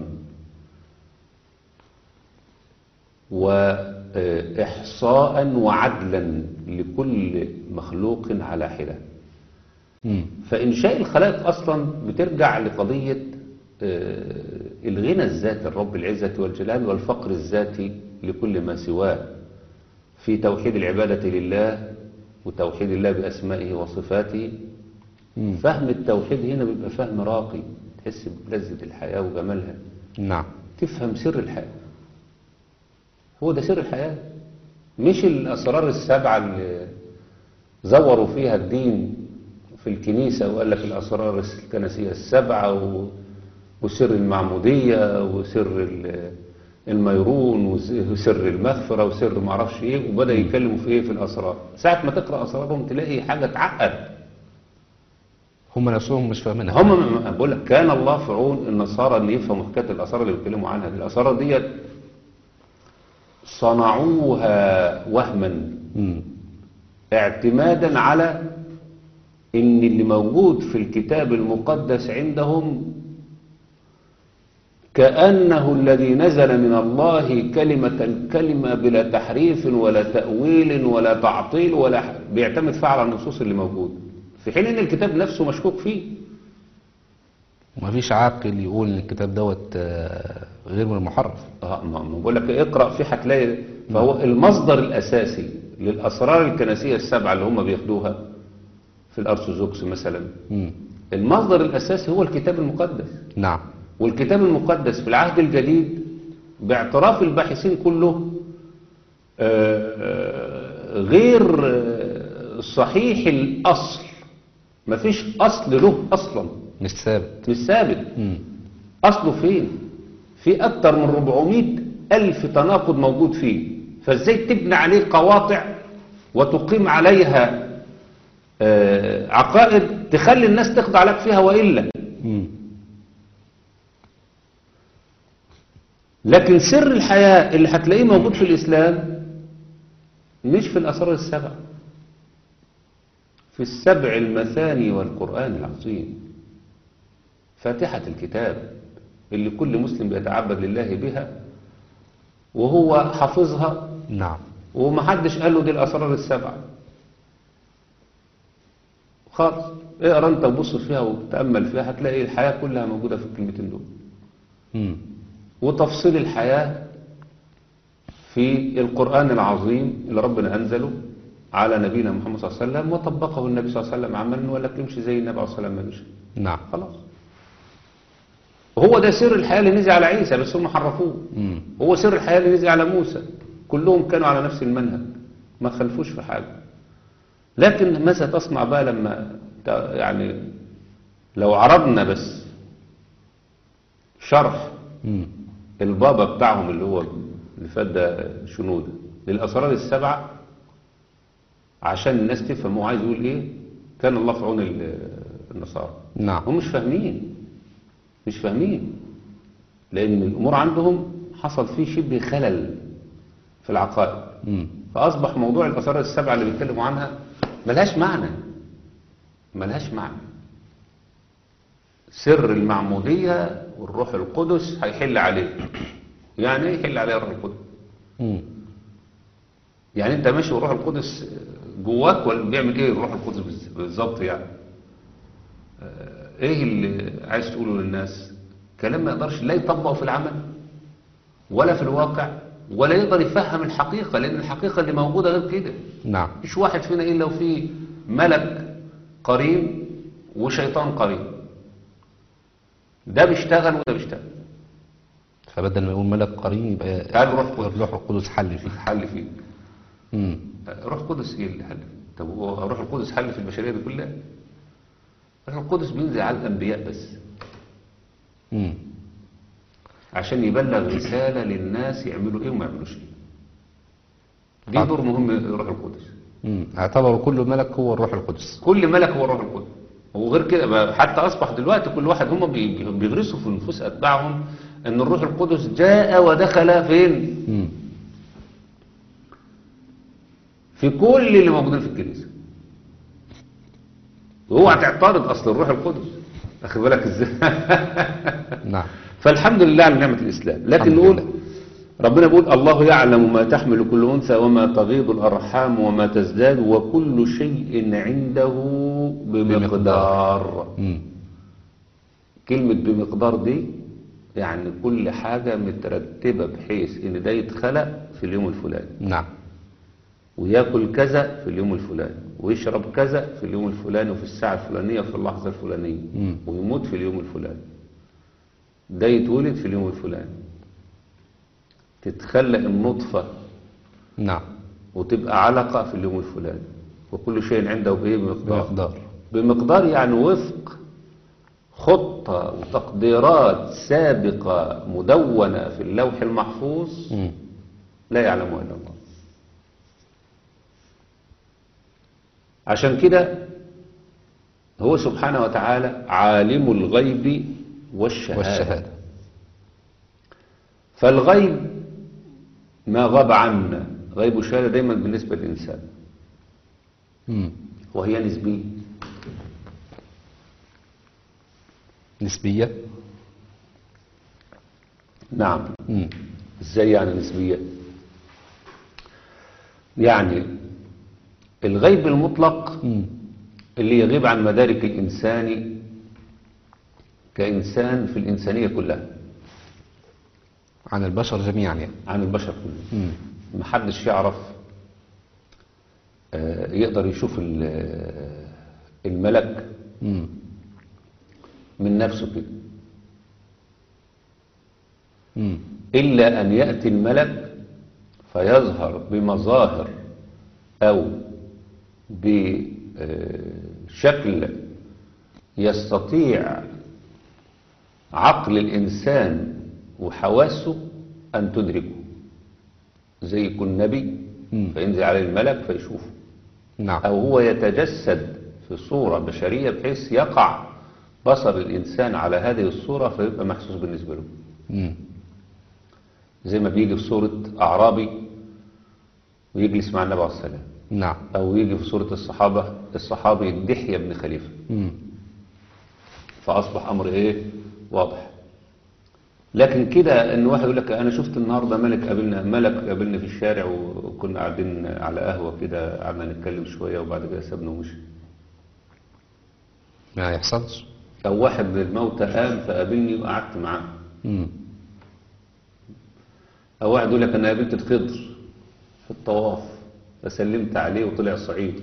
Speaker 2: وإحصاء وعدلا لكل مخلوق على حدة
Speaker 1: مم.
Speaker 2: فإنشاء الخلائق أصلا بترجع لقضية آه، الغنى الذاتي الرب العزة والجلال والفقر الذاتي لكل ما سواه في توحيد العبادة لله وتوحيد الله بأسمائه وصفاته
Speaker 1: مم.
Speaker 2: فهم التوحيد هنا بيبقى فهم راقي تحس بلذة الحياة وجمالها
Speaker 1: نعم
Speaker 2: تفهم سر الحياة هو ده سر الحياة مش الأسرار السبعة اللي زوروا فيها الدين في الكنيسة وقال لك الأسرار الكنسية السبعة و- وسر المعمودية وسر ال- الميرون وس- وسر المغفرة وسر معرفش ايه وبدأ يتكلموا في ايه في الأسرار ساعة ما تقرأ أسرارهم تلاقي حاجة تعقد
Speaker 1: هم نفسهم مش فاهمينها
Speaker 2: هم م- بقول لك كان الله في عون النصارى اللي يفهموا حكايه الاسرار اللي بيتكلموا عنها دي الاسرار ديت صنعوها وهما
Speaker 1: مم.
Speaker 2: اعتمادا على ان اللي موجود في الكتاب المقدس عندهم كأنه الذي نزل من الله كلمة كلمة بلا تحريف ولا تأويل ولا تعطيل ولا ح- بيعتمد فيها على النصوص اللي موجودة في حين ان الكتاب نفسه مشكوك فيه
Speaker 1: ومفيش عاقل يقول ان الكتاب دوت آه، غير من المحرف
Speaker 2: اه ما ما بقول لك اقرا فيه هتلاقي فهو المصدر الاساسي للاسرار الكنسيه السبعه اللي هم بياخدوها في الارثوذكس مثلا
Speaker 1: مم.
Speaker 2: المصدر الاساسي هو الكتاب المقدس
Speaker 1: نعم
Speaker 2: والكتاب المقدس في العهد الجديد باعتراف الباحثين كله آه، آه، غير آه، صحيح الاصل مفيش اصل له اصلا
Speaker 1: مش ثابت
Speaker 2: مش ثابت
Speaker 1: مم.
Speaker 2: أصله فين في أكتر من 400 ألف تناقض موجود فيه فإزاي تبني عليه قواطع وتقيم عليها آه، عقائد تخلي الناس تخضع لك فيها وإلا
Speaker 1: مم.
Speaker 2: لكن سر الحياة اللي هتلاقيه موجود في الإسلام مش في الأسرار السبع في السبع المثاني والقرآن العظيم فاتحة الكتاب اللي كل مسلم بيتعبد لله بها وهو حافظها
Speaker 1: نعم
Speaker 2: ومحدش قال له دي الأسرار السبعة خالص اقرا انت وبص فيها وتأمل فيها هتلاقي الحياة كلها موجودة في الكلمتين دول
Speaker 1: مم.
Speaker 2: وتفصيل الحياة في القرآن العظيم اللي ربنا أنزله على نبينا محمد صلى الله عليه وسلم وطبقه النبي صلى الله عليه وسلم عملا ولا تمشي زي النبي صلى الله عليه وسلم ما مشي
Speaker 1: نعم
Speaker 2: خلاص هو ده سر الحياة اللي نزل على عيسى بس هم حرفوه
Speaker 1: مم.
Speaker 2: هو سر الحياة اللي نزل على موسى كلهم كانوا على نفس المنهج ما خلفوش في حاجة لكن ماذا تصنع بقى لما ت- يعني لو عرضنا بس شرح
Speaker 1: مم.
Speaker 2: البابا بتاعهم اللي هو اللي فات ده شنودة للأسرار السبعة عشان الناس تفهم هو عايز يقول ايه كان الله في عون ال- النصارى
Speaker 1: نعم
Speaker 2: هم مش فاهمين مش فاهمين لأن الأمور عندهم حصل فيه شبه خلل في العقائد
Speaker 1: مم.
Speaker 2: فأصبح موضوع الأسرار السبعة اللي بيتكلموا عنها ملهاش معنى ملهاش معنى سر المعمودية والروح القدس هيحل عليه يعني ايه يحل عليه الروح القدس
Speaker 1: مم.
Speaker 2: يعني انت ماشي والروح القدس جواك ولا بيعمل ايه الروح القدس بالز- بالظبط يعني آه، ايه اللي عايز تقوله للناس كلام ما يقدرش لا يطبقه في العمل ولا في الواقع ولا يقدر يفهم الحقيقة لان الحقيقة اللي موجودة غير كده
Speaker 1: نعم
Speaker 2: مش واحد فينا الا وفيه ملك قرين وشيطان قرين ده بيشتغل وده بيشتغل
Speaker 1: فبدل ما يقول ملك قرين يبقى
Speaker 2: قال روح قدس.
Speaker 1: الروح القدس حل فيه
Speaker 2: حل فيه
Speaker 1: مم.
Speaker 2: روح القدس ايه اللي حل فيه؟ طب هو روح القدس حل في البشريه دي كلها روح القدس بينزل على الانبياء بس
Speaker 1: مم.
Speaker 2: عشان يبلغ رساله للناس يعملوا ايه وما يعملوش ايه دي
Speaker 1: حاضر.
Speaker 2: دور مهم روح القدس
Speaker 1: مم. اعتبروا كل ملك هو الروح القدس
Speaker 2: كل ملك هو روح القدس وغير كده بقى حتى اصبح دلوقتي كل واحد هم بي- بيغرسوا في نفوس اتباعهم ان الروح القدس جاء ودخل فين
Speaker 1: مم.
Speaker 2: في كل اللي موجودين في الكنيسه واوعى تعترض اصل الروح القدس اخد بالك ازاي
Speaker 1: نعم
Speaker 2: فالحمد لله على نعمه الاسلام لكن
Speaker 1: الحمد
Speaker 2: نقول
Speaker 1: لله.
Speaker 2: ربنا بيقول الله يعلم ما تحمل كل انثى وما تغيض الارحام وما تزداد وكل شيء عنده بمقدار
Speaker 1: مم.
Speaker 2: كلمة بمقدار دي يعني كل حاجة مترتبة بحيث ان ده يتخلق في اليوم الفلاني
Speaker 1: نعم
Speaker 2: وياكل كذا في اليوم الفلاني ويشرب كذا في اليوم الفلاني وفي الساعة الفلانية وفي اللحظة الفلانية
Speaker 1: مم.
Speaker 2: ويموت في اليوم الفلاني ده يتولد في اليوم الفلاني تتخلق النطفة
Speaker 1: نعم
Speaker 2: وتبقى علقة في اليوم الفلاني وكل شيء عنده بإيه بمقدار
Speaker 1: بمقدار
Speaker 2: بمقدار يعني وفق خطة وتقديرات سابقة مدونة في اللوح المحفوظ
Speaker 1: مم.
Speaker 2: لا يعلمها إلا الله عشان كده هو سبحانه وتعالى عالم الغيب والشهادة,
Speaker 1: والشهادة
Speaker 2: فالغيب ما غاب عنا غيب الشهادة دايما بالنسبة للإنسان
Speaker 1: مم.
Speaker 2: وهي نسبية
Speaker 1: نسبية
Speaker 2: نعم
Speaker 1: مم.
Speaker 2: ازاي يعني نسبية يعني الغيب المطلق
Speaker 1: مم.
Speaker 2: اللي يغيب عن مدارك الإنسان كإنسان في الإنسانية كلها
Speaker 1: عن البشر جميعا يعني
Speaker 2: عن البشر كلهم
Speaker 1: مم.
Speaker 2: محدش يعرف آه، يقدر يشوف ال- آه، الملك
Speaker 1: مم.
Speaker 2: من نفسه كده
Speaker 1: مم.
Speaker 2: إلا أن يأتي الملك فيظهر بمظاهر أو بشكل يستطيع عقل الإنسان وحواسه أن تدركه زي يكون نبي
Speaker 1: مم.
Speaker 2: فينزل عليه الملك فيشوفه
Speaker 1: نعم
Speaker 2: أو هو يتجسد في صورة بشرية بحيث يقع بصر الإنسان على هذه الصورة فيبقى محسوس بالنسبة له
Speaker 1: مم.
Speaker 2: زي ما بيجي في صورة أعرابي ويجلس مع النبي عليه الصلاة والسلام
Speaker 1: نعم
Speaker 2: أو يجي في صورة الصحابة الصحابي الدحية بن خليفة
Speaker 1: مم.
Speaker 2: فأصبح أمر إيه واضح لكن كده إن واحد يقول لك أنا شفت النهاردة ملك قابلنا ملك قابلنا في الشارع وكنا قاعدين على قهوة كده قعدنا نتكلم شوية وبعد كده سابنا ومشي
Speaker 1: ما يحصلش
Speaker 2: أو واحد من الموتى قام فقابلني وقعدت معاه
Speaker 1: مم.
Speaker 2: أو واحد يقول لك أنا قابلت الخضر في الطواف فسلمت عليه وطلع صعيدي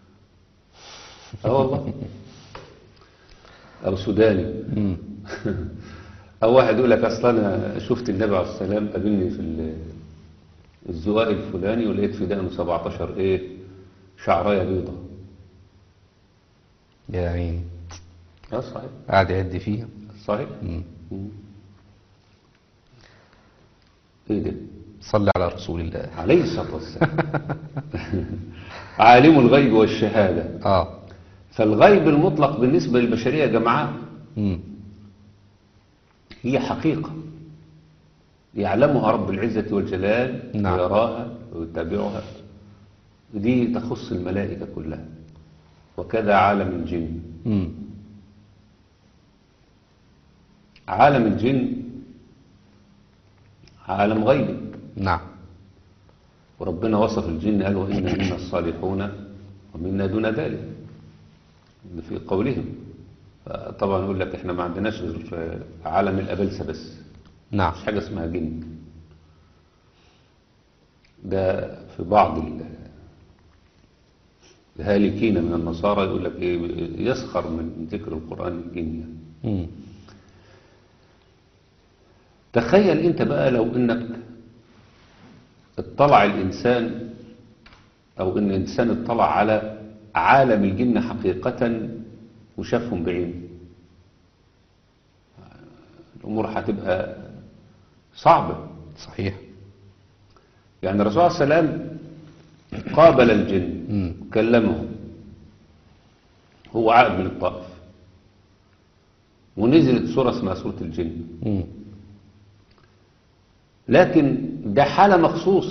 Speaker 2: اه والله او سوداني
Speaker 1: مم.
Speaker 2: او واحد يقول لك اصل انا شفت النبي عليه السلام قابلني في ال- الزواق الفلاني ولقيت في دقنه 17 ايه شعرايه بيضه
Speaker 1: يا عيني
Speaker 2: اه صحيح
Speaker 1: قاعد يعد فيها
Speaker 2: صحيح
Speaker 1: مم.
Speaker 2: مم. ايه ده
Speaker 1: صلي على رسول الله
Speaker 2: عليه الصلاه والسلام عالم الغيب والشهاده
Speaker 1: اه
Speaker 2: فالغيب المطلق بالنسبه للبشريه يا جماعه
Speaker 1: مم.
Speaker 2: هي حقيقة يعلمها رب العزة والجلال
Speaker 1: نعم.
Speaker 2: ويراها ويتابعها دي تخص الملائكة كلها وكذا عالم الجن
Speaker 1: مم.
Speaker 2: عالم الجن عالم غيبي
Speaker 1: نعم
Speaker 2: وربنا وصف الجن قال وإن منا الصالحون ومنا دون ذلك ده في قولهم طبعا يقول لك احنا ما عندناش غير في عالم الأبلسة بس
Speaker 1: نعم
Speaker 2: مش حاجة اسمها جن ده في بعض ال- الهالكين من النصارى يقول لك ايه يسخر من ذكر القرآن الجن يعني.
Speaker 1: مم.
Speaker 2: تخيل انت بقى لو انك اطلع الانسان او ان الانسان اطلع على عالم الجن حقيقة وشافهم بعينه الامور هتبقى صعبة
Speaker 1: صحيح
Speaker 2: يعني الرسول عليه السلام قابل الجن
Speaker 1: مم.
Speaker 2: كلمهم هو عائد من الطائف ونزلت سورة اسمها سورة الجن
Speaker 1: مم.
Speaker 2: لكن ده حالة مخصوصة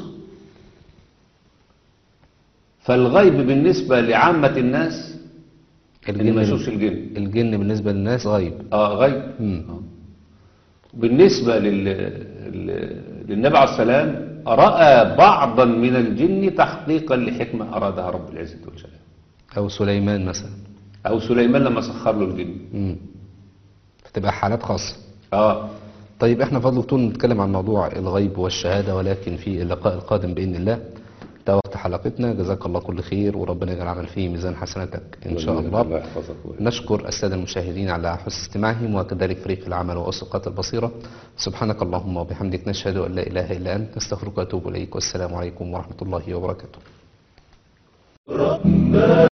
Speaker 2: فالغيب بالنسبة لعامة الناس اللي ما يشوفش الجن
Speaker 1: الجن بالنسبة للناس غيب
Speaker 2: اه غيب
Speaker 1: مم.
Speaker 2: آه. بالنسبة لل... لل- للنبي عليه السلام رأى بعضا من الجن تحقيقا لحكمة أرادها رب العزة والجلال
Speaker 1: أو سليمان مثلا
Speaker 2: أو سليمان لما سخر له الجن
Speaker 1: مم. فتبقى حالات خاصة
Speaker 2: اه
Speaker 1: طيب احنا فضل طول نتكلم عن موضوع الغيب والشهادة ولكن في اللقاء القادم بإذن الله ده وقت حلقتنا جزاك الله كل خير وربنا يجعل عمل فيه ميزان حسناتك إن شاء
Speaker 2: الله
Speaker 1: الله
Speaker 2: يحفظك ويحفظك.
Speaker 1: نشكر السادة المشاهدين على حسن استماعهم وكذلك فريق العمل وأسقاط البصيرة سبحانك اللهم وبحمدك نشهد أن لا إله إلا أنت نستغفرك وأتوب إليك والسلام عليكم ورحمة الله وبركاته